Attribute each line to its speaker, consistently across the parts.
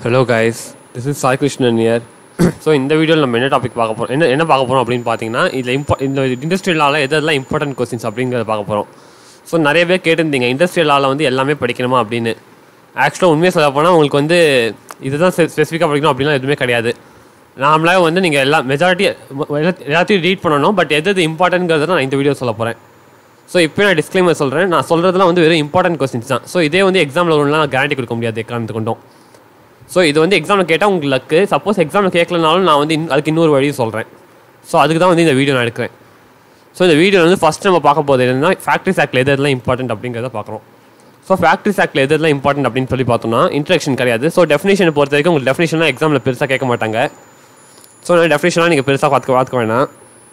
Speaker 1: hello guys this is Sai Krishnan here so இந்த வீடியோவில் நம்ம என்ன டாபிக் பார்க்க போகிறோம் என்ன என்ன பார்க்க போகிறோம் அப்படின்னு பார்த்தீங்கன்னா இதில் இம்பார்ட் இந்த இண்டஸ்ட்ரியலால் எதெல்லாம் இம்பார்ட்டன்ட் கொஸ்டின்ஸ் அப்படிங்கிறத பார்க்க போகிறோம் ஸோ நிறைய பேர் கேட்டிருந்தீங்க இண்டஸ்ட்ரியலால் வந்து எல்லாமே படிக்கணுமா அப்படின்னு ஆக்சுவலாக உண்மையாக சொல்ல போனால் உங்களுக்கு வந்து இதுதான் ஸ்பெசிஃபிக்காக படிக்கணும் அப்படிலாம் எதுவுமே கிடையாது நாமளாக வந்து நீங்கள் எல்லா மெஜாரிட்டி எல்லாத்தையும் ரீட் பண்ணணும் பட் எது எது இம்பார்ட்டன்ட்ங்கிறத நான் இந்த வீடியோ சொல்ல போகிறேன் ஸோ இப்போ நான் டிஸ்க்ளைமர் சொல்கிறேன் நான் சொல்கிறதுலாம் வந்து வெறும் இம்பார்ட்டன்ட் கொஸ்டின்ஸ் தான் ஸோ இதே வந்து எக்ஸாமில் ஒன்றுலாம் நான் கேரண்டி கொடுக்க முடியாது எக்காரணத்து கொண்டும் ஸோ இது வந்து எக்ஸாமில் கேட்டால் உங்களுக்கு லக்கு சப்போஸ் எக்ஸாமில் கேட்கலனாலும் நான் வந்து இன்னும் அதுக்கு இன்னொரு வழியும் சொல்கிறேன் ஸோ அதுக்கு தான் வந்து இந்த வீடியோ நான் எடுக்கிறேன் ஸோ இந்த வீடியோ வந்து ஃபஸ்ட் நம்ம பார்க்க போகிறது என்னன்னா ஃபேக்ட்ரிஸ் ஆக்டில் எது எதெல்லாம் இம்பார்ட்டன்ட் அப்படிங்கிறத பார்க்குறோம் ஸோ ஃபேக்ட்ரிஸ் ஆக்டில் எது எதெல்லாம் இம்பார்ட்டன்ட் அப்படின்னு சொல்லி பார்த்தோம்னா இன்ட்ரக்ஷன் கிடையாது ஸோ டெஃபினேஷனை பொறுத்த வரைக்கும் உங்களுக்கு டெஃபினேஷன்லாம் எக்ஸாமில் பெருசாக கேட்க மாட்டாங்க ஸோ நான் டெஃபினேஷன்லாம் நீங்கள் பெருசாக பார்த்துக்க பார்த்துக்க வேணாம்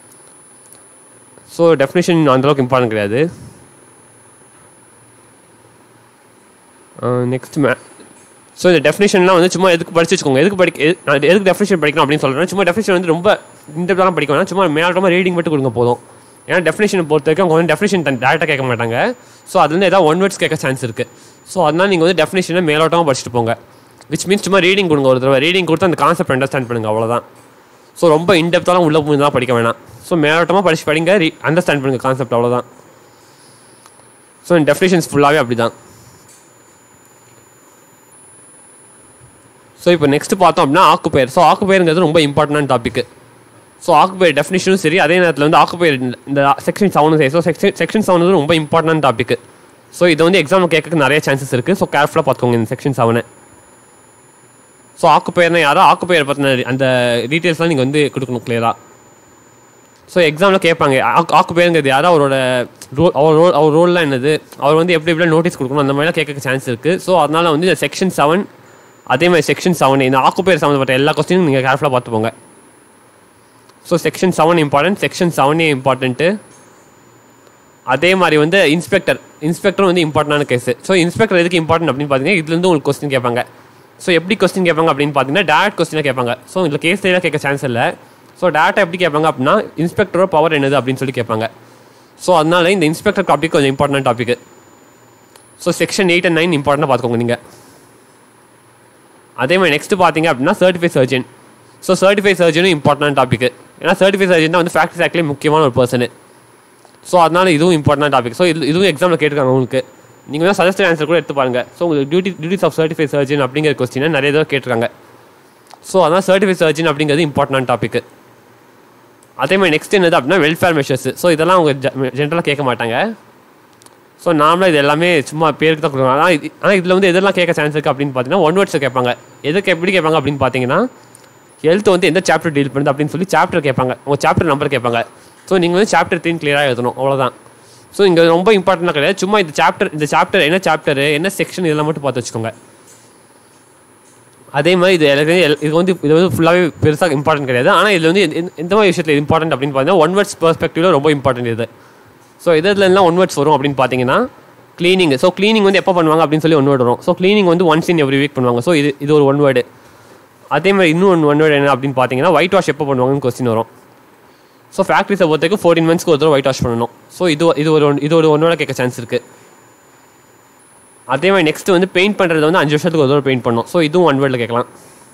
Speaker 1: ஸோ டெஃபினேஷன் அந்தளவுக்கு இம்பார்ட்டன்ட் கிடையாது நெக்ஸ்ட் மே ஸோ இந்த டெஃபினேஷன்லாம் வந்து சும்மா எதுக்கு படிச்சு வச்சுக்கோங்க எதுக்கு படிக்க எது- நான் எதுக்கு டெஃபினேஷன் படிக்கணும் அப்படின்னு சொல்கிறேன் சும்மா டெஃபினேஷன் வந்து ரொம்ப இன்டெப்லாம் படிக்க வேணாம் சும்மா மேலோட்டமாக ரீடிங் மட்டும் கொடுங்க போதும் ஏன்னா டெஃபினேஷனை பொறுத்த வரைக்கும் அவங்க வந்து டெஃபினேஷன் டேரெக்டாக கேட்க மாட்டாங்க ஸோ அதுலேருந்து ஏதாவது ஒன் வேர்ட்ஸ் கேட்க சான்ஸ் இருக்குது ஸோ அதனால் நீங்கள் வந்து டெஃபினேஷனை மேலோட்டமாக படிச்சுட்டு போங்க விச் மீன்ஸ் சும்மா ரீடிங் கொடுங்க ஒரு தடவை ரீடிங் கொடுத்து அந்த கான்செப்ட் அண்டர்ஸ்டாண்ட் பண்ணுங்க அவ்வளோதான் ஸோ ரொம்ப இன்டெப்த்தாலாம் உள்ள போய் தான் படிக்க வேணாம் ஸோ மேலோட்டமாக படிச்சு படிங்க அண்டர்ஸ்டாண்ட் பண்ணுங்க கான்செப்ட் அவ்வளோதான் ஸோ டெஃபினேஷன்ஸ் ஃபுல்லாகவே அப்படி தான் ஸோ இப்போ நெக்ஸ்ட் பார்த்தோம் அப்படின்னா ஆக்குப்பெயர் ஸோ ஆக்குப்பெயருங்கிறது ரொம்ப இம்பார்ட்டன்ட் டாபிக் ஸோ ஆக்குப்பெயர் டெஃபினிஷனும் சரி அதே நேரத்தில் வந்து ஆக்குப்பெயர் இந்த செக்ஷன் செவனும் சரி ஸோ செக்ஷன் செக்ஷன் செவன் வந்து ரொம்ப இம்பார்ட்டன்ட் டாபிக் ஸோ இது வந்து எக்ஸாமில் கேட்க நிறைய சான்சஸ் இருக்குது ஸோ கேர்ஃபுல்லாக பார்த்துக்கோங்க இந்த செக்ஷன் செவனை ஸோ ஆக்குப்பெயர்னா யாரோ ஆக்குப்பெயர் பற்றின அந்த டீட்டெயில்ஸ்லாம் நீங்கள் வந்து கொடுக்கணும் கிளியராக ஸோ எக்ஸாமில் கேட்பாங்க ஆக்கு ஆக்குப்பெயருங்கிறது யாரோ அவரோட ரோல் அவர் ரோல் அவர் ரோல்லாம் என்னது அவர் வந்து எப்படி எப்படிலாம் நோட்டீஸ் கொடுக்கணும் அந்த மாதிரிலாம் கேட்க சான்ஸ் இருக்குது ஸோ அதனால் வந்து இந்த செக்ஷன் செவன் அதே மாதிரி செக்ஷன் செவன் இந்த ஆக்குப்பேர் சம்மந்தப்பட்ட எல்லா கொஸ்டினும் நீங்கள் கேர்ஃபுல்லாக பார்த்துப்போங்க so section seven important section செவனே இம்பார்ட்டன்ட்டு அதே மாதிரி வந்து இன்ஸ்பெக்டர் இன்ஸ்பெக்டரும் வந்து இம்பார்ட்டண்டான கேஸ் ஸோ இன்ஸ்பெக்டர் எதுக்கு இம்பார்ட்டன்ட் அப்படின்னு பார்த்தீங்கன்னா இதுலேருந்து உங்களுக்கு கொஸ்டின் கேட்பாங்க ஸோ எப்படி கொஸ்டின் கேட்பாங்க அப்படின்னு பார்த்தீங்கன்னா டேரக்ட் கொஸ்டினாக கேட்பாங்க ஸோ இதில் கேஸ் ஸ்டைலாக கேட்க சான்ஸ் இல்லை ஸோ டேரக்டாக எப்படி கேட்பாங்க அப்படின்னா இன்ஸ்பெக்டரோட பவர் என்னது அப்படின்னு சொல்லி கேட்பாங்க ஸோ அதனால இந்த இன்ஸ்பெக்டர் டாபிக் கொஞ்சம் important topic so section eight and nine இம்பார்ட்டண்டாக பார்த்துக்கோங்க நீங்கள் அதே மாதிரி நெக்ஸ்ட் பார்த்தீங்க அப்படின்னா சர்டிஃபை சர்ஜன் ஸோ சர்டிஃபை சர்ஜனும் இம்பார்ட்டன்ட் டாபிக் ஏன்னா சர்டிஃபை சர்ஜன் தான் வந்து ஃபேக்ட்ரி ஆக்ட்லேயே முக்கியமான ஒரு பர்சனு ஸோ அதனால இதுவும் இம்பார்ட்டன்ட் டாபிக் ஸோ இது இதுவும் எக்ஸாமில் கேட்டிருக்காங்க உங்களுக்கு நீங்கள் வந்து சஜஸ்டட் ஆன்சர் கூட எடுத்து பாருங்க ஸோ உங்களுக்கு duty duties of certify surgeon அப்படிங்கிற கொஸ்டினை நிறைய தடவை கேட்டிருக்காங்க ஸோ அதனால் சர்டிஃபை சர்ஜன் அப்படிங்கிறது இம்பார்ட்டன்ட் டாபிக் அதே மாதிரி நெக்ஸ்ட் என்னது அப்படின்னா வெல்ஃபேர் மெஷர்ஸ் ஸோ இதெல்லாம் அவங்க ஜென்ரலாக கேட்க மாட்டாங்க ஸோ நாமளாக இது எல்லாமே சும்மா பேருக்கு தான் கொடுக்கணும் ஆனால் இது ஆனால் இதில் வந்து எதெல்லாம் கேட்க சான்ஸ் இருக்குது அப்படின்னு பார்த்தீங்கன்னா ஒன் வேர்ட்ஸ் கேட்பாங்க எதுக்கு எப்படி கேட்பாங்க அப்படின்னு பார்த்தீங்கன்னா ஹெல்த் வந்து எந்த சாப்டர் டீல் பண்ணுது அப்படின்னு சொல்லி சாப்டர் கேட்பாங்க உங்கள் சாப்டர் நம்பர் கேட்பாங்க ஸோ நீங்கள் வந்து சாப்டர் த்ரீ கிளியராக எழுதணும் அவ்வளோதான் ஸோ இங்கே ரொம்ப இம்பார்ட்டண்டாக கிடையாது சும்மா இந்த சாப்டர் இந்த சாப்டர் என்ன சாப்டர் என்ன செக்ஷன் இதெல்லாம் மட்டும் பார்த்து வச்சுக்கோங்க அதே மாதிரி இது எல்லாமே எல்- இது வந்து இது வந்து ஃபுல்லாகவே பெருசாக இம்பார்ட்டன்ட் கிடையாது ஆனால் இதில் வந்து எந்த- எந்த மாதிரி விஷயத்தில் இம்பார்ட்டன்ட் அப்படின்னு பார்த்தீங்கன்னா ஒன் வேர்ட்ஸ் பெர்ஸ்பெக்டிவில் ரொம்ப இம்பார்ட்டன்ட் இது ஸோ இதில் எல்லாம் ஒன் வேர்ட்ஸ் வரும் அப்படின்னு பார்த்தீங்கன்னா க்ளீனிங் ஸோ க்ளீனிங் வந்து எப்போ பண்ணுவாங்க அப்படின்னு சொல்லி ஒன் வேர்டு வரும் ஸோ க்ளீனிங் வந்து ஒன்ஸ் இன் எவ்ரி வீக் பண்ணுவாங்க ஸோ இது இது ஒரு ஒன் வேர்டு அதே மாதிரி இன்னும் ஒன் ஒன் வேர்டு என்ன அப்படின்னு பார்த்தீங்கன்னா ஒயிட் வாஷ் எப்போ பண்ணுவாங்கன்னு கொஸ்டின் வரும் ஸோ ஃபேக்ட்ரிஸை பொறுத்த வரைக்கும் ஃபோர்டீன் மந்த்ஸ்க்கு ஒரு தடவை ஒயிட் வாஷ் பண்ணணும் ஸோ இது இது ஒரு one- இது ஒரு ஒன்னோட கேட்க சான்ஸ் இருக்குது அதே மாதிரி நெக்ஸ்ட் வந்து பெயிண்ட் பண்ணுறது வந்து அஞ்சு வருஷத்துக்கு ஒரு தடவை பெயிண்ட் பண்ணணும் ஸோ இதுவும் ஒன் வேர்டில் கேட்கலாம்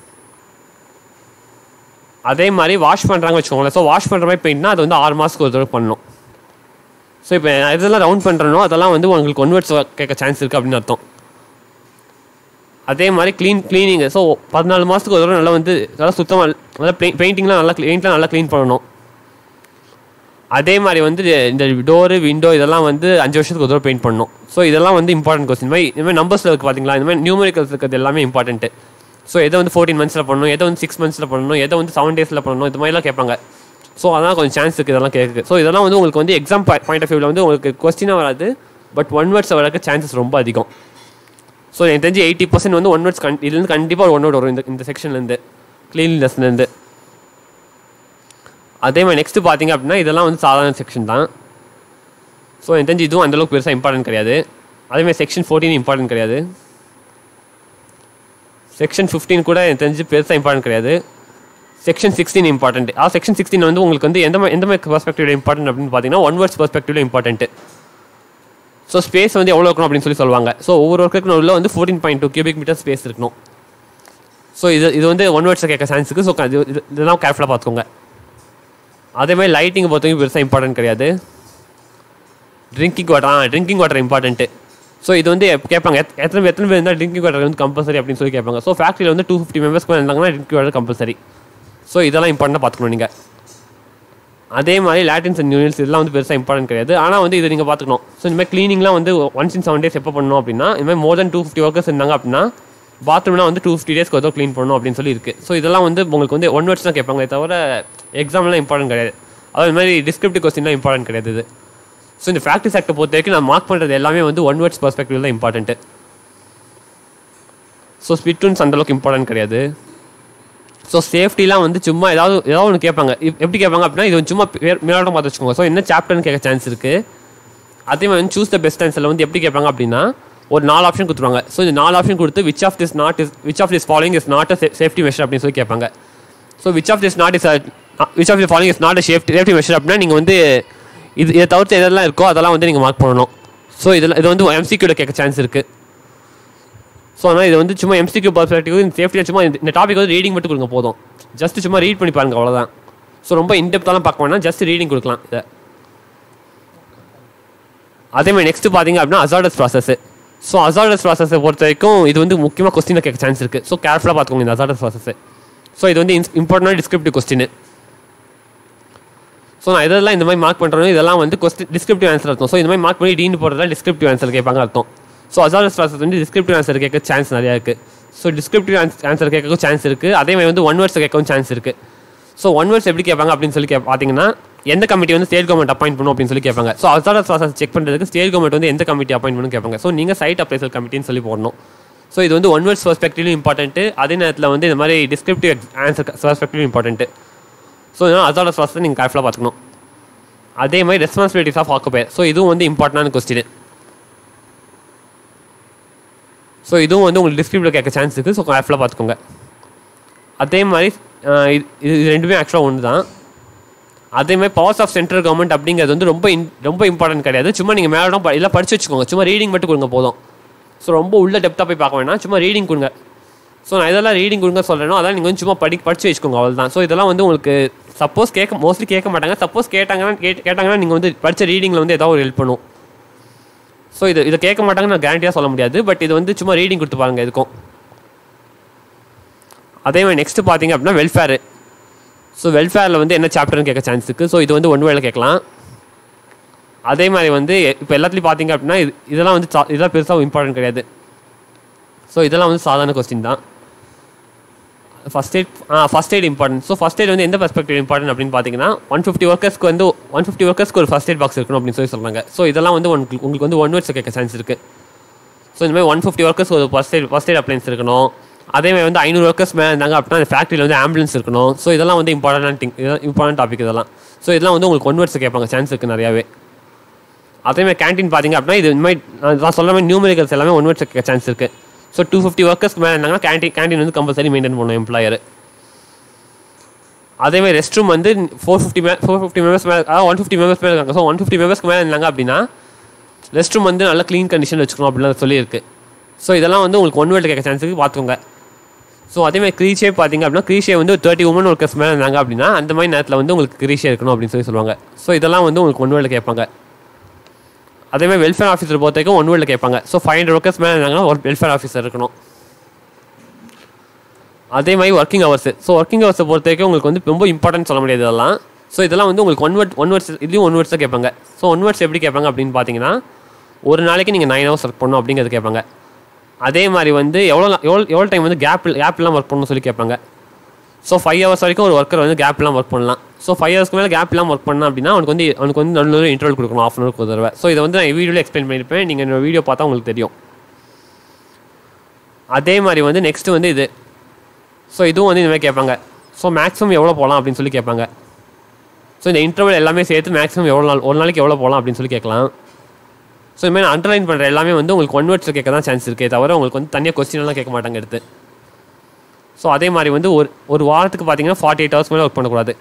Speaker 1: அதே மாதிரி வாஷ் பண்ணுறாங்க வச்சுக்கோங்களேன் ஸோ வாஷ் பண்ணுற மாதிரி பெயிண்ட்னா அது வந்து ஆறு மாதத்துக்கு ஒரு தடவை பண்ணணும் ஸோ இப்போ இதெல்லாம் ரவுண்ட் பண்ணுறனோ அதெல்லாம் வந்து உங்களுக்கு ஒன் வேர்ட்ஸ் கேட்க சான்ஸ் இருக்குது அப்படின்னு அர்த்தம் அதே மாதிரி க்ளீன் க்ளீனிங் ஸோ பதினாலு மாதத்துக்கு ஒரு தடவை நல்லா வந்து நல்லா சுத்தமாக நல்லா பெயிண்டிங்லாம் நல்லா பெயிண்ட்லாம் நல்லா க்ளீன் பண்ணணும் அதே மாதிரி வந்து இந்த டோரு விண்டோ இதெல்லாம் வந்து அஞ்சு வருஷத்துக்கு ஒரு தடவை பெயிண்ட் பண்ணணும் ஸோ இதெல்லாம் வந்து இம்பார்ட்டன்ட் கொஸ்டின் இந்த மாதிரி இந்த மாதிரி நம்பர்ஸில் இருக்குது பார்த்தீங்களா இந்த மாதிரி நியூமரிக்கல்ஸ் இருக்கிறது எல்லாமே இம்பார்ட்டன்ட்டு ஸோ எதை வந்து ஃபோர்டீன் மந்த்ஸில் பண்ணணும் எதை வந்து சிக்ஸ் மந்த்ஸில் பண்ணணும் எதை வந்து செவன் டேஸில் பண்ணணும் இது மாதிரிலாம் கேட்பாங்க ஸோ அதெல்லாம் கொஞ்சம் சான்ஸ் இருக்குது இதெல்லாம் கேட்குது ஸோ இதெல்லாம் வந்து உங்களுக்கு வந்து எக்ஸாம் பாயிண்ட் ஆஃப் வியூவில் வந்து உங்களுக்கு கொஸ்டினாக வராது பட் ஒன் வேர்ட்ஸ் வரக்கு சான்சஸ் ரொம்ப அதிகம் ஸோ எனக்கு தெரிஞ்சு எயிட்டி பர்சன்ட் வந்து ஒன் வேர்ட்ஸ் கண் இதுலேருந்து கண்டிப்பாக ஒரு ஒன் வேர்ட் வரும் இந்த இந்த செக்ஷன்லேருந்து க்ளீன்லெஸ்லேருந்து அதே மாதிரி நெக்ஸ்ட் பார்த்தீங்க அப்படின்னா இதெல்லாம் வந்து சாதாரண செக்ஷன் தான் ஸோ எனக்கு தெரிஞ்சு இதுவும் அந்தளவுக்கு பெருசாக இம்பார்ட்டன்ட் கிடையாது அதேமாதிரி செக்ஷன் ஃபோர்டீன் இம்பார்ட்டன்ட் கிடையாது செக்ஷன் ஃபிஃப்டீன் கூட எனக்கு தெரிஞ்சு பெருசாக இம்பார்ட்டன்ட் கிடையாது செக்ஷன் சிக்ஸ்டீன் இம்பார்ட்டன்ட் ஆ செக்ஷன் சிக்ஸ்டீன் வந்து உங்களுக்கு வந்து எந்த மாதிரி எந்த மாதிரி பர்ஸ்பெக்டிவ்ல இம்பார்ட்டன்ட் அப்படின்னு பார்த்தீங்கன்னா ஒன் வேர்ட்ஸ் பர்ஸ்பெக்டிவ்ல இம்பார்ட்டன்ட் ஸோ ஸ்பேஸ் வந்து எவ்வளோ இருக்கணும் அப்படின்னு சொல்லி சொல்லுவாங்க ஸோ ஒவ்வொரு ஒர்க்குக்கு உள்ள வந்து fourteen point two cubic metre space இருக்கணும் ஸோ இது இது வந்து ஒன் வேர்ட்ஸில் கேட்க சான்ஸ் இருக்குது ஸோ இது இது- இதெல்லாம் கேர்ஃபுல்லாக பார்த்துக்கோங்க அதே மாதிரி லைட்டிங் பொறுத்தவரைக்கும் பெருசாக இம்பார்ட்டன்ட் கிடையாது ட்ரிங்கிங் வாட்டர் ஆ ட்ரிங்கிங் வாட்டர் இம்பார்ட்டன்ட்டு ஸோ இது வந்து எப்ப கேட்பாங்க எத்- எத்தனை எத்தனை பேர் இருந்தால் ட்ரிங்கிங் வாட்டர் வந்து கம்பல்சரி அப்படின்னு சொல்லி கேட்பாங்க ஸோ ஃபேக்ட்ரியில் வந்து டூ ஃபிஃப்டி மெம்பர்ஸ்க்கு இருந்தாங்கன்னா ட்ரிங்கிங் வாட்டர் கம்பல்சரி ஸோ இதெல்லாம் இம்பார்ட்டண்டாக பார்த்துக்கணும் நீங்கள் அதே மாதிரி லாட்டின்ஸ் அண்ட் யூனிட்ஸ் இதெல்லாம் வந்து பெருசாக இம்பார்ட்டன்ட் கிடையாது ஆனால் வந்து இதை நீங்கள் பார்த்துக்கணும் ஸோ இந்த மாதிரி க்ளீனிங்லாம் வந்து ஒன்ஸ் இன் செவன் டேஸ் எப்போ பண்ணணும் அப்படின்னா இந்த மாதிரி more than two fifty workers இருந்தாங்க அப்படின்னா பாத்ரூம்லாம் வந்து டூ ஃபிஃப்டி டேஸ்க்கு வந்து க்ளீன் பண்ணணும் அப்படின்னு சொல்லி இருக்குது ஸோ இதெல்லாம் வந்து உங்களுக்கு வந்து ஒன் வேர்ட்ஸ் தான் கேட்பாங்க தவிர எக்ஸாம்லாம் இம்பார்ட்டன்ட் கிடையாது அதாவது இந்த மாதிரி டிஸ்கிரிப்டிவ் கொஸ்டின்லாம் இம்பார்ட்டன்ட் கிடையாது இது ஸோ இந்த ஃபேக்ட்ரி செக்டர் பொறுத்த வரைக்கும் நான் மார்க் பண்ணுறது எல்லாமே வந்து ஒன் வேர்ட்ஸ் பர்ஸ்பெக்டிவ் தான் இம்பார்ட்டன்ட்டு ஸோ ஸ்பிட்யூன்ஸ் அந்தளவுக்கு இம்பார்ட்டன்ட் கிடையாது ஸோ சேஃப்டிலாம் வந்து சும்மா ஏதாவது ஏதாவது ஒன்று கேட்பாங்க இப்- எப்படி கேட்பாங்க அப்படின்னா இது வந்து சும்மா பேர் மேலோட்டம் பார்த்து வச்சுக்கோங்க ஸோ என்ன சாப்டர்னு கேட்க சான்ஸ் இருக்குது அதே மாதிரி வந்து சூஸ் த பெஸ்ட் ஆன்சரில் வந்து எப்படி கேட்பாங்க அப்படின்னா ஒரு நாலு ஆப்ஷன் கொடுத்துருவாங்க ஸோ இந்த நாலு ஆப்ஷன் கொடுத்து which of this not is which of this following is not a safety measure அப்படின்னு சொல்லி கேட்பாங்க so which of this not is which of the following is not a safety safety measure அப்படின்னா நீங்கள் வந்து இது இதை தவிர்த்து எதெல்லாம் இருக்கோ அதெல்லாம் வந்து நீங்கள் மார்க் பண்ணணும் ஸோ இதில் இது வந்து எம்சிக்யூட கேட்க சான்ஸ் இருக்குது ஸோ அதனால் இது வந்து சும்மா எம்சிக்யூ பர்ஸ்பெக்டிவ் இந்த சேஃப்டியாக சும்மா இந்த- இந்த டாபிக் வந்து ரீடிங் மட்டும் கொடுங்க போதும் ஜஸ்ட் சும்மா ரீட் பண்ணி பாருங்க அவ்வளோதான் ஸோ ரொம்ப இன்டெப்த்தாலாம் பார்க்க வேணாம் ஜஸ்ட் ரீடிங் கொடுக்கலாம் இதை அதே மாதிரி நெக்ஸ்ட் பார்த்தீங்க அப்படின்னா அசார்டஸ் ப்ராசஸ் ஸோ அசார்டஸ் ப்ராசஸை பொறுத்த வரைக்கும் இது வந்து முக்கியமாக கொஸ்டினை கேட்க சான்ஸ் இருக்குது ஸோ கேர்ஃபுல்லாக பார்த்துக்கோங்க இந்த அசார்டஸ் ப்ராசஸ் ஸோ இது வந்து இம்பார்ட்டன்ட் டிஸ்கிரிப்டிவ் கொஸ்டின் ஸோ நான் இதெல்லாம் இந்த மாதிரி மார்க் பண்ணுறோம் இதெல்லாம் வந்து கொஸ்டின் டிஸ்கிரிப்டிவ் ஆன்சர் அர்த்தம் ஸோ இந்த மாதிரி மார்க் பண்ணி டீன் போடுறதா டிஸ்கிரிப்டிவ் ஆன்சர் கேட்பாங்க அர்த்தம் ஸோ அசார்டஸ் ப்ராசஸ் வந்து டிஸ்கிரிப்டிவ் ஆன்சர் கேட்க சான்ஸ் நிறையா இருக்குது ஸோ டிஸ்கிரிப்டிவ் ஆன்சர் கேட்கவும் சான்ஸ் இருக்குது அதே மாதிரி வந்து ஒன் வேர்ட்ஸ் கேட்கவும் சான்ஸ் இருக்குது ஸோ ஒன் வேர்ட்ஸ் எப்படி கேட்பாங்க அப்படின்னு சொல்லி கே பார்த்தீங்கன்னா எந்த கமிட்டி வந்து ஸ்டேட் கவர்மெண்ட் அப்பாயிண்ட் பண்ணும் அப்படின்னு சொல்லி கேட்பாங்க ஸோ அசார்டஸ் ப்ராசஸ் செக் பண்ணுறதுக்கு ஸ்டேட் கவர்மெண்ட் வந்து எந்த கமிட்டி அப்பாயிண்ட் பண்ணணும் கேட்பாங்க ஸோ நீங்கள் சைட் அப்ரைசல் கமிட்டின்னு சொல்லி போடணும் ஸோ இது வந்து ஒன் வேர்ட்ஸ் பர்ஸ்பெக்டிவ்லையும் இம்பார்ட்டன்ட்டு அதே நேரத்தில் வந்து இந்த மாதிரி descriptive answer perspective important so இதனால் அசார்டஸ் ப்ராசஸ் நீங்கள் கேர்ஃபுல்லாக பார்த்துக்கணும் அதே மாதிரி ரெஸ்பான்சிபிலிட்டிஸ் ஆஃப் ஆக்குபயர் ஸோ இதுவும் வந்து இம்பார்ட்டண்டான கொஸ்டின் ஸோ இதுவும் வந்து உங்களுக்கு டிஸ்கிரிப்டில் கேட்க சான்ஸ் இருக்குது ஸோ கேர்ஃபுல்லாக பார்த்துக்கோங்க அதே மாதிரி அஹ், இது இது ரெண்டுமே ஆக்சுவலாக ஒன்று தான் அதே மாதிரி பவர்ஸ் ஆஃப் சென்ட்ரல் கவர்மெண்ட் அப்படிங்கிறது வந்து ரொம்ப இன் ரொம்ப இம்பார்ட்டன்ட் கிடையாது சும்மா நீங்கள் மேடம் எல்லாம் படிச்சு வச்சுக்கோங்க சும்மா ரீடிங் மட்டும் கொடுங்க போதும் ஸோ ரொம்ப உள்ள டெப்த்தாக போய் பார்க்க வேணாம் சும்மா ரீடிங் கொடுங்க ஸோ நான் இதெல்லாம் ரீடிங் கொடுங்க சொல்கிறேனோ அதெல்லாம் நீங்கள் வந்து சும்மா படி படிச்சு வச்சுக்கோங்க அவ்வளோதான் ஸோ இதெல்லாம் வந்து உங்களுக்கு சப்போஸ் கேட்க மோஸ்ட்லி கேட்க மாட்டாங்க சப்போஸ் கேட்டாங்கன்னா கேட் கேட்டாங்கன்னா நீங்கள் வந்து படித்த ரீடிங்கில் வந்து ஏதாவது ஒரு ஹெல்ப் பண்ணும் ஸோ இது இதை கேட்க மாட்டாங்கன்னு நான் கேரண்டியாக சொல்ல முடியாது பட் இது வந்து சும்மா ரீடிங் கொடுத்து பாருங்க இதுக்கும் அதே மாதிரி நெக்ஸ்ட் பார்த்தீங்க அப்படின்னா வெல்ஃபேர் ஸோ வெல்ஃபேரில் வந்து என்ன சாப்டர்னு கேட்க சான்ஸ் இருக்குது ஸோ இது வந்து ஒன் வேலை கேட்கலாம் அதே மாதிரி வந்து இப்போ எல்லாத்துலேயும் பார்த்தீங்க அப்படின்னா இது இதெல்லாம் வந்து சா- இதெல்லாம் பெருசாக இம்பார்ட்டன்ட் கிடையாது ஸோ இதெல்லாம் வந்து சாதாரண கொஸ்டின் தான் first aid first aid important so first aid வந்து எந்த பெர்ஸ்பெக்டிவ் இம்பார்ட்டன்ட் அப்படின்னு பார்த்தீங்கன்னா ஒன் ஃபிஃப்டி ஒர்க்கர்ஸ்க்கு வந்து ஒன் ஃபிஃப்டி ஒர்க்கர்ஸ்க்கு ஒரு ஃபஸ்ட் எய்ட் பாக்ஸ் இருக்கணும் அப்படின்னு சொல்லி சொல்கிறாங்க ஸோ இதெல்லாம் வந்து உங்களுக்கு உங்களுக்கு வந்து ஒன் வேர்ட்ஸ் கேட்க சான்ஸ் இருக்குது ஸோ இந்த மாதிரி ஒன் ஃபிஃப்டி ஒர்க்கர்ஸ் ஒரு first aid first aid appliance இருக்கணும் அதே மாதிரி வந்து ஐநூறு ஒர்க்கர்ஸ் மேலே இருந்தாங்க அப்படின்னா அந்த ஃபேக்ட்ரியில் வந்து ஆம்புலன்ஸ் இருக்கணும் ஸோ இதெல்லாம் வந்து இம்பார்ட்டன்ட் திங் இதெல்லாம் இம்பார்ட்டன்ட் டாபிக் இதெல்லாம் ஸோ இதெல்லாம் வந்து உங்களுக்கு ஒன் வேர்ட்ஸ் கேட்பாங்க சான்ஸ் இருக்குது நிறையாவே அதே மாதிரி கேன்டீன் பார்த்தீங்க அப்படின்னா இது இந்த மாதிரி நான் நான் சொல்ல மாதிரி நியூமரிக்கல்ஸ் எல்லாமே ஒன் வேர்ட்ஸ் கேட்க சான்ஸ் இருக்குது ஸோ டூ ஃபிஃப்டி ஒர்க்கர்ஸ்க்கு மேலே இருந்தாங்கன்னா கேன்டீன் கேன்டீன் வந்து கம்பல்சரி மெயின்டைன் பண்ணணும் எம்ப்ளாயர் அதே மாதிரி ரெஸ்ட் ரூம் வந்து ஃபோர் ஃபிஃப்டி மே ஃபோர் ஃபிஃப்டி மெம்பர்ஸ் மேலே அதாவது ஒன் ஃபிஃப்டி மெம்பர்ஸ் மேலே இருக்காங்க ஸோ ஒன் ஃபிஃப்டி மெம்பர்ஸ்க்கு மேலே இருந்தாங்க அப்படின்னா ரெஸ்ட் ரூம் வந்து நல்ல க்ளீன் கண்டிஷன் வச்சுக்கணும் அப்படின்னு சொல்லியிருக்கு ஸோ இதெல்லாம் வந்து உங்களுக்கு ஒன் வேர்ல்டு கேட்க சான்ஸுக்கு பார்த்துக்கோங்க ஸோ அதே மாதிரி க்ரீஷே பார்த்தீங்க அப்படின்னா க்ரீஷே வந்து தேர்ட்டி உமன் ஒர்க்கர்ஸ் மேலே இருந்தாங்க அப்படின்னா அந்த மாதிரி நேரத்தில் வந்து உங்களுக்கு க்ரீஷே இருக்கணும் அப்படின்னு சொல்லி சொல்லுவாங்க ஸோ இதெல்லாம் வந்து உங்களுக்கு ஒன் வேர்ல்டு கேட்பாங்க அதே மாதிரி வெல்ஃபேர் ஆஃபீஸர் பொறுத்த வரைக்கும் ஒன் வேர்ல்டு கேட்பாங்க ஸோ ஃபைவ் ஹண்ட்ரட் ஒர்க்கர்ஸ் மேலே இருந்தாங்கன்னா ஒரு வெல்ஃபேர் ஆஃபீஸர் இருக்கணும் அதே மாதிரி ஒர்க்கிங் ஹவர்ஸ் ஸோ ஒர்க்கிங் ஹவர்ஸை பொறுத்த வரைக்கும் உங்களுக்கு வந்து ரொம்ப இம்பார்ட்டன்ட் சொல்ல முடியாது இதெல்லாம் ஸோ இதெல்லாம் வந்து உங்களுக்கு ஒன் வேர்ட் ஒன் வேர்ட்ஸ் இதுலேயும் ஒன் வேர்ட்ஸ் தான் கேட்பாங்க ஸோ ஒன் வேர்ட்ஸ் எப்படி கேட்பாங்க அப்படின்னு பார்த்தீங்கன்னா ஒரு நாளைக்கு நீங்கள் நைன் ஹவர்ஸ் ஒர்க் பண்ணணும் அப்படிங்கிறது கேட்பாங்க அதே மாதிரி வந்து எவ்வளோ நா- எவ்வளோ எவ்வளோ டைம் வந்து கேப் கேப் இல்லாமல் ஒர்க் பண்ணணும்னு சொல்லி கேட்பாங்க ஸோ ஃபைவ் ஹவர்ஸ் வரைக்கும் ஒரு ஒர்க்கர் வந்து கேப் இல்லாமல் ஒர்க் பண்ணலாம் ஸோ ஃபைவ் ஹவர்ஸ்க்கு மேலே கேப் இல்லாமல் ஒர்க் பண்ணா அப்படின்னா அவனுக்கு வந்து அவனுக்கு வந்து நல்ல இன்டர்வல் கொடுக்கணும் ஆஃப் அன் ஹவருக்கு ஒரு தடவை ஸோ இதை வந்து நான் வீடியோவில் எக்ஸ்பிளைன் பண்ணியிருப்பேன் நீங்கள் இந்த வீடியோ பார்த்தா உங்களுக்கு தெரியும் அதே மாதிரி வந்து நெக்ஸ்ட் வந்து இது ஸோ இதுவும் வந்து இந்த மாதிரி கேட்பாங்க ஸோ மேக்ஸிமம் எவ்வளோ போகலாம் அப்படின்னு சொல்லி கேட்பாங்க ஸோ இந்த இன்டர்வல் எல்லாமே சேர்த்து மேக்ஸிமம் எவ்வளோ நாள் ஒரு நாளைக்கு எவ்வளோ போகலாம் அப்படின்னு சொல்லி கேட்கலாம் ஸோ இந்த மாதிரி நான் அண்டர்லைன் பண்ணுற எல்லாமே வந்து உங்களுக்கு ஒன் வேர்ட்ஸில் கேட்க தான் சான்ஸ் இருக்கே தவிர உங்களுக்கு வந்து தனியாக கொஸ்டின் எல்லாம் கேட்க மாட்டாங்க எடுத்து ஸோ அதே மாதிரி வந்து ஒரு ஒரு வாரத்துக்கு பார்த்தீங்கன்னா ஃபார்ட்டி எயிட் ஹவர்ஸ் மேலே ஒர்க் பண்ணக்கூடாது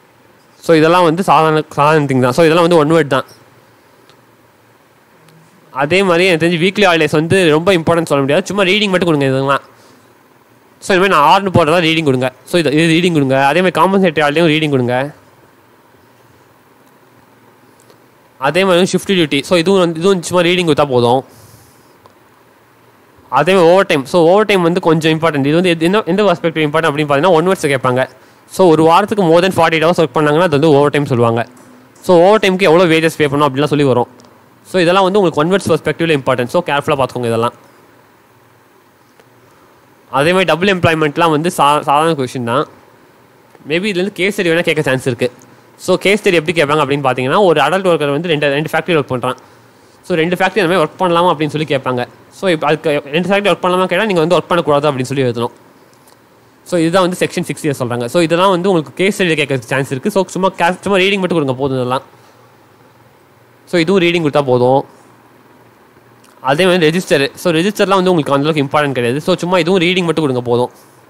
Speaker 1: ஸோ இதெல்லாம் வந்து சாதாரண சாதாரண திங் தான் ஸோ இதெல்லாம் வந்து ஒன் வேர்ட் தான் அதே மாதிரி எனக்கு தெரிஞ்சு வீக்லி ஹாலிடேஸ் வந்து ரொம்ப இம்பார்ட்டன்ட் சொல்ல முடியாது சும்மா ரீடிங் மட்டும் கொடுங்க இதெல்லாம் ஸோ இனிமேல் நான் ஆர்டர் போடுறதா ரீடிங் கொடுங்க ஸோ இது இது ரீடிங் கொடுங்க அதே மாதிரி காம்பன்சேட்டரி ஹாலிடேயும் ரீடிங் கொடுங்க அதே மாதிரி ஷிஃப்ட் டியூட்டி ஸோ இதுவும் வந்து இதுவும் சும்மா ரீடிங் கொடுத்தா போதும் அதே மாதிரி overtime so overtime வந்து கொஞ்சம் இம்பார்ட்டன்ட் இது வந்து எது- என்ன எந்த பர்ஸ்பெக்டிவ் இம்பார்ட்டன் அப்படின்னு பார்த்தீங்கன்னா ஒன் வர்ஸ் கேட்பாங்க ஸோ ஒரு வாரத்துக்கு more than forty hours work பண்ணாங்கன்னா அது வந்து ஓவர் டைம் சொல்லுவாங்க ஸோ ஓவர் டைமுக்கு எவ்வளோ வேஜஸ் பே பண்ணணும் அப்படிலாம் சொல்லி வரும் ஸோ இதெல்லாம் வந்து உங்களுக்கு ஒன்வர்ஸ் பர்ஸ்பெக்டிவ்ல இம்பார்ட்டன்ட் ஸோ கேர்ஃபுல்லாக பார்த்துக்கோங்க இதெல்லாம் அதே மாதிரி டபுள் எம்ப்ளாய்மெண்ட்லாம் வந்து சா சாதாரண கொஷின் தான் மேபி இதுலேருந்து கேஸ் ஸ்டடி வேணால் கேட்க சான்ஸ் இருக்குது ஸோ கேஸ் ஸ்டடி எப்படி கேட்பாங்க அப்படின்னு பார்த்தீங்கன்னா ஒரு அடல்ட் ஒர்க்கர் வந்து ரெண்டு ரெண்டு ஃபேக்ட்ரி ஒர்க் பண்ணுறான் ஸோ ரெண்டு ஃபேக்ட்ரி அந்த மாதிரி ஒர்க் பண்ணலாமா அப்படின்னு சொல்லி கேட்பாங்க ஸோ இப்போ அதுக்கு ரெண்டு ஃபேக்ட்ரி ஒர்க் பண்ணலாமா கேட்டால் நீங்கள் வந்து ஒர்க் பண்ணக்கூடாது அப்படின்னு சொல்லி எழுதணும் ஸோ இதுதான் வந்து செக்ஷன் சிக்ஸ் இயர்ஸ் சொல்கிறாங்க ஸோ இதெல்லாம் வந்து உங்களுக்கு கேஸ் ஸ்டடி கேட்க சான்ஸ் இருக்குது ஸோ சும்மா கே- சும்மா ரீடிங் மட்டும் கொடுங்க போதும் இதெல்லாம் ஸோ இதுவும் ரீடிங் கொடுத்தா போதும் அதே மாதிரி ரெஜிஸ்டர் ஸோ ரெஜிஸ்டர்லாம் வந்து உங்களுக்கு அந்தளவுக்கு இம்பார்ட்டன்ட் கிடையாது ஸோ சும்மா இதுவும் ரீடிங் மட்டும் கொடுங்க போதும்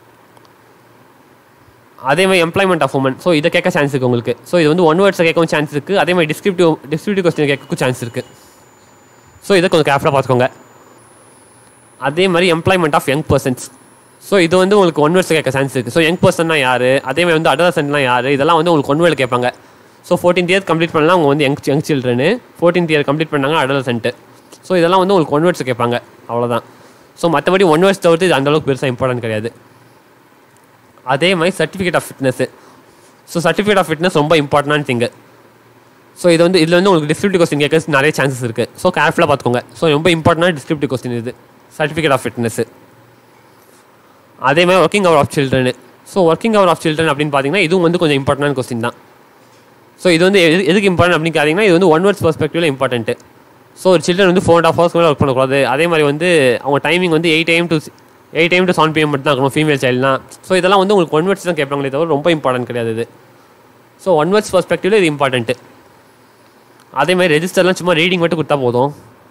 Speaker 1: அதே மாதிரி எம்ப்ளாய்மெண்ட் ஆஃப் உமன் ஸோ இதை கேட்க சான்ஸ் இருக்குது உங்களுக்கு ஸோ இது வந்து ஒன் வேர்ட்ஸை கேட்கவும் சான்ஸ் இருக்குது அதே மாதிரி டிஸ்கிரிப்டிவ் டிஸ்கிரிப்டிவ் கொஸ்டின் கேட்கவும் சான்ஸ் இருக்குது ஸோ இதை கொஞ்சம் கேர்ஃபுல்லாக பார்த்துக்கோங்க அதே மாதிரி employment of young persons so இது வந்து உங்களுக்கு ஒன் வேர்ட்ஸ் கேட்க சான்ஸ் இருக்குது ஸோ யங் பர்சன்னா யார் அதே மாதிரி வந்து அடலசன்ட்லாம் யார் இதெல்லாம் வந்து உங்களுக்கு ஒன் வேர்டு கேட்பாங்க ஸோ ஃபோர்டீன் இயர் கம்ப்ளீட் பண்ணலாம் அவங்க வந்து young young children fourteen year complete பண்ணாங்க அடலசன்ட்டு ஸோ இதெல்லாம் வந்து உங்களுக்கு ஒன் வேர்ட்ஸ் கேட்பாங்க அவ்வளோதான் ஸோ மற்றபடி ஒன் வேர்ட்ஸ் தவிர்த்து இது அந்தளவுக்கு பெருசாக இம்பார்ட்டன்ட் கிடையாது அதே மாதிரி certificate of fitness so certificate of fitness ரொம்ப இம்பார்ட்டன்ட் திங்கு ஸோ இது வந்து இதில் வந்து உங்களுக்கு டிஸ்கிரிப்டிவ் கொஸ்டின் கேட்க நிறைய சான்சஸ் இருக்குது ஸோ கேர்ஃபுல்லாக பார்த்துக்கோங்க ஸோ ரொம்ப இம்பார்ட்டன்ட் டிஸ்கிரிப்டிவ் கொஸ்டின் இது சர்டிஃபிகேட் ஆஃப் ஃபிட்னஸ் அதே மாதிரி working hour of children so working hour of children அப்படின்னு பார்த்தீங்கன்னா இதுவும் வந்து கொஞ்சம் இம்பார்ட்டன்ட் கொஸ்டின் தான் ஸோ இது வந்து எது எதுக்கு இம்பார்ட்டன் அப்படின்னு பார்த்தீங்கன்னா இது வந்து ஒன் வேர்ட்ஸ் பர்ஸ்பெக்டிவ்ல இம்பார்ட்டன்ட்டு ஸோ ஒரு சில்ட்ரன் வந்து ஃபோர் அண்ட் ஆஃப் ஹவர்ஸ் மேலே ஒர்க் பண்ணக்கூடாது அதே மாதிரி வந்து அவங்க டைமிங் வந்து eight AM to eight AM to seven PM மட்டும் தான் இருக்கணும் ஃபீமேல் சைல்ட்னா ஸோ இதெல்லாம் வந்து உங்களுக்கு ஒன் வேர்ட்ஸ் தான் கேட்பாங்களே தவிர ரொம்ப இம்பார்ட்டன்ட் கிடையாது இது ஸோ ஒன் வேர்ட்ஸ் பர்ஸ்பெக்டிவ்ல இது இம்பார்ட்டன்ட்டு அதே மாதிரி ரெஜிஸ்டர்லாம் சும்மா ரீடிங் மட்டும் கொடுத்தா போதும்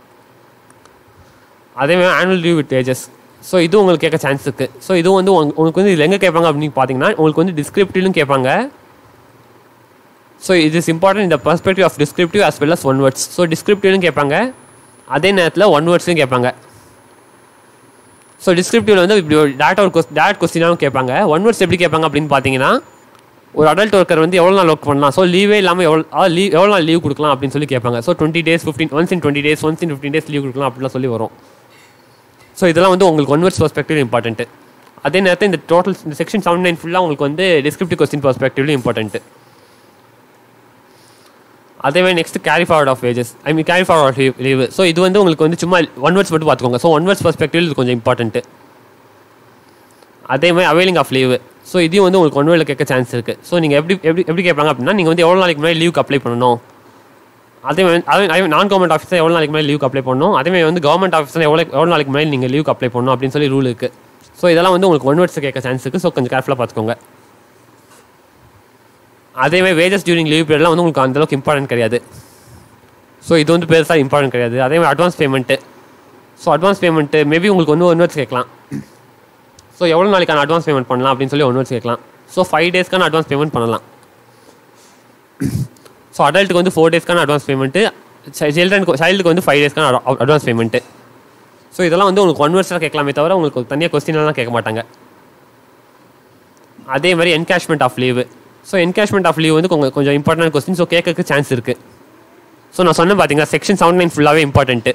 Speaker 1: அதே மாதிரி annual due with wages so இது உங்களுக்கு கேட்க சான்ஸ் இருக்குது ஸோ இதுவும் வந்து உங்க- உங்களுக்கு வந்து இதில் எங்கே கேட்பாங்க அப்படின்னு பார்த்தீங்கன்னா உங்களுக்கு வந்து டிஸ்கிரிப்டிவ்லும் கேட்பாங்க ஸோ இது இஸ் இம்பார்ட்டன்ட் இந்த perspective of descriptive as well as one words so டிஸ்கிரிப்டிவ்லும் கேட்பாங்க அதே நேரத்தில் ஒன் வேர்ட்ஸும் கேட்பாங்க ஸோ டிஸ்கிரிப்டிவ்ல வந்து இப்படி ஒரு டேட்டா ஒரு கொஸ் டேட் கொஸ்டினாகவும் கேட்பாங்க ஒன் வேர்ட்ஸ் எப்படி கேட்பாங்க அப்படின்னு பார்த்தீங்கன்னா ஒரு அடல்ட் ஒர்க்கர் வந்து எவ்வளோ நாள் ஒர்க் பண்ணலாம் ஸோ லீவே இல்லாமல் எவ்வளோ லீவ் எவ்வளோ நாள் லீவ் கொடுக்கலாம் அப்படின்னு சொல்லி கேட்பாங்க so twenty days fifteen once in twenty days once in fifteen days leave கொடுக்கலாம் அப்படிலாம் சொல்லி வரும் ஸோ இதெல்லாம் வந்து உங்களுக்கு ஒன் வேர்ட்ஸ் பர்ஸ்பெக்டிவ் இம்பார்ட்டன்ட்டு அதே நேரத்தில் இந்த டோட்டல் இந்த செக்ஷன் செவன் நைன் ஃபுல்லாக உங்களுக்கு வந்து டிஸ்கிரிப்டிவ் கொஸ்டின் பர்ஸ்பெக்டிவ்லையும் இம்பார்ட்டன்ட்டு அதே மாதிரி next carry forward of wages I mean carry forward leave so இது வந்து உங்களுக்கு வந்து சும்மா ஒன் வேர்ட்ஸ் மட்டும் பார்த்துக்கோங்க ஸோ ஒன் வேர்ட்ஸ் பர்ஸ்பெக்டிவ் இது கொஞ்சம் இம்பார்ட்டன்ட்டு அதே மாதிரி அவைலிங் ஆஃப் லீவு ஸோ இதையும் வந்து உங்களுக்கு ஒன் வேர்டில் கேட்க சான்ஸ் இருக்குது ஸோ நீங்கள் எப்படி எப்படி எப்படி கேட்பாங்க அப்படின்னா நீங்கள் வந்து எவ்வளோ நாளைக்கு முன்னாடி லீவுக்கு அப்ளை பண்ணணும் அதே மாதிரி அதே அதே நான் கவர்மெண்ட் ஆஃபீஸர் எவ்வளோ நாளைக்கு முன்னாடி லீவுக்கு அப்ளை பண்ணணும் அதே மாதிரி வந்து கவர்மெண்ட் ஆஃபீஸர் எவ்வளோ எவ்வளோ நாளைக்கு முன்னாடி நீங்கள் லீவுக்கு அப்ளை பண்ணணும் அப்படின்னு சொல்லி ரூல் இருக்குது ஸோ இதெல்லாம் வந்து உங்களுக்கு ஒன் வேர்ட்ஸ் கேட்க சான்ஸ் இருக்குது ஸோ கொஞ்சம் கேர்ஃபுல்லாக பார்த்துக்கோங்க அதே மாதிரி வேஜஸ் டியூரிங் லீவ் பீரியட்லாம் வந்து உங்களுக்கு அந்தளவுக்கு இம்பார்ட்டன்ட் கிடையாது ஸோ இது வந்து பெருசாக இம்பார்ட்டன்ட் கிடையாது அதே மாதிரி advance payment so advance payment maybe உங்களுக்கு வந்து ஒன் வேர்ட்ஸ் கேட்கலாம் ஸோ எவ்வளோ நாளைக்கான அட்வான்ஸ் பேமெண்ட் பண்ணலாம் அப்படின்னு சொல்லி ஒன் வேர்ட்ஸ் கேட்கலாம் ஸோ ஃபைவ் டேஸ்க்கான அட்வான்ஸ் பேமெண்ட் பண்ணலாம் ஸோ அடல்ட்டுக்கு வந்து ஃபோர் டேஸ்க்கான அட்வான்ஸ் பேமெண்ட்டு சில்ட்ரனுக்கு சைல்டுக்கு வந்து ஃபைவ் டேஸ்க்கான அட்வான்ஸ் பேமெண்ட்டு ஸோ இதெல்லாம் வந்து உங்களுக்கு ஒன் வேர்ட்ஸாக கேட்கலாமே தவிர உங்களுக்கு தனியாக கொஸ்டின்லாம் கேட்க மாட்டாங்க அதே மாதிரி encashment of leave so encashment of leave வந்து கொஞ்சம் கொஞ்சம் இம்பார்ட்டன்ட் கொஸ்டின் ஸோ கேட்கறதுக்கு சான்ஸ் இருக்குது ஸோ நான் சொன்னேன் பார்த்தீங்கன்னா செக்ஷன் செவன் நைன் ஃபுல்லாகவே இம்பார்ட்டன்ட்டு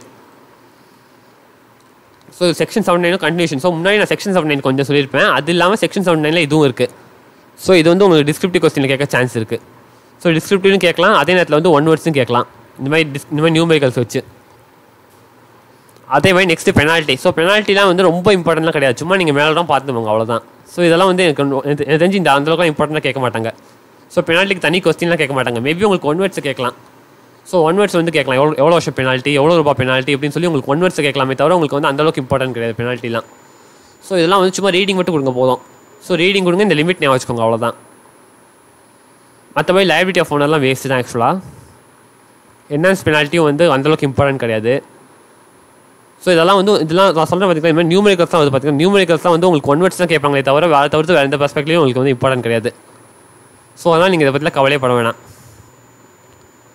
Speaker 1: ஸோ செக்ஷன் செவன் நைனும் கண்டினியூஷன் ஸோ முன்னாடி நான் செக்ஷன் செவன் நைன் கொஞ்சம் சொல்லியிருப்பேன் அது இல்லாமல் செக்ஷன் செவன் நைனில் இதுவும் இருக்குது ஸோ இது வந்து உங்களுக்கு டிஸ்கிரிப்டிவ் கொஸ்டினில் கேட்க சான்ஸ் இருக்குது ஸோ டிஸ்கிரிப்டிவ்னு கேட்கலாம் அதே நேரத்தில் வந்து ஒன் வேர்ட்ஸும் கேட்கலாம் இந்த மாதிரி டிஸ் இந்த மாதிரி நியூமெரிக்கல்ஸ் வச்சு அதே மாதிரி நெக்ஸ்ட் பெனால்ட்டி ஸோ பெனால்ட்டிலாம் வந்து ரொம்ப இம்பார்ட்டன்ட்லாம் கிடையாது சும்மா நீங்கள் மேலே தான் பார்த்துக்கோங்க அவ்வளோதான் ஸோ இதெல்லாம் வந்து எனக்கு ஒண்ணு- எனக்கு எனக்கு தெரிஞ்சு இந்த அந்தளவுக்கு இம்பார்ட்டண்டாக கேட்க மாட்டாங்க ஸோ பெனால்ட்டிக்கு தனி கொஸ்டின்லாம் கேட்க மாட்டாங்க மேபி உங்களுக்கு ஒன் வேர்ட்ஸ் கேட்கலாம் ஸோ ஒன் வேர்ட்ஸ் வந்து கேட்கலாம் எவ்வளோ எவ்வளோ வருஷம் பெனால்ட்டி எவ்வளோ ரூபா பெனால்ட்டி அப்படின்னு சொல்லி உங்களுக்கு ஒன் வேர்ட்ஸ் கேட்கலாமே தவிர உங்களுக்கு வந்து அந்தளவுக்கு இம்பார்ட்டன்ட் கிடையாது பெனால்ட்டிலாம் ஸோ இதெல்லாம் வந்து சும்மா ரீடிங் மட்டும் கொடுங்க போதும் ஸோ ரீடிங் கொடுங்க இந்த லிமிட் ஞாபகம் வச்சுக்கோங்க அவ்வளோதான் மற்றபடி லைபிலிட்டி ஆஃப் ஓனர்லாம் வேஸ்ட் தான் ஆக்சுவலாக என்ஹான்ஸ் பெனால்ட்டியும் வந்து அந்தளவுக்கு இம்பார்ட்டன்ட் கிடையாது ஸோ இதெல்லாம் வந்து இதெல்லாம் நான் சொல்கிறேன் பார்த்தீங்கன்னா இந்த மாதிரி நியூமரிக்கல்ஸ் தான் வந்து பார்த்தீங்கன்னா நியூமரிக்கல்ஸ் தான் வந்து உங்களுக்கு ஒன் வேர்ட்ஸ் தான் கேட்பாங்களே தவிர வேறு தவிர்த்து வேறு எந்த பர்ஸ்பெக்ட்லையும் உங்களுக்கு வந்து இம்பார்ட்டன்ட் கிடையாது ஸோ அதனால் நீங்கள் இதை பற்றிலாம் கவலையே பட வேணாம் ஸோ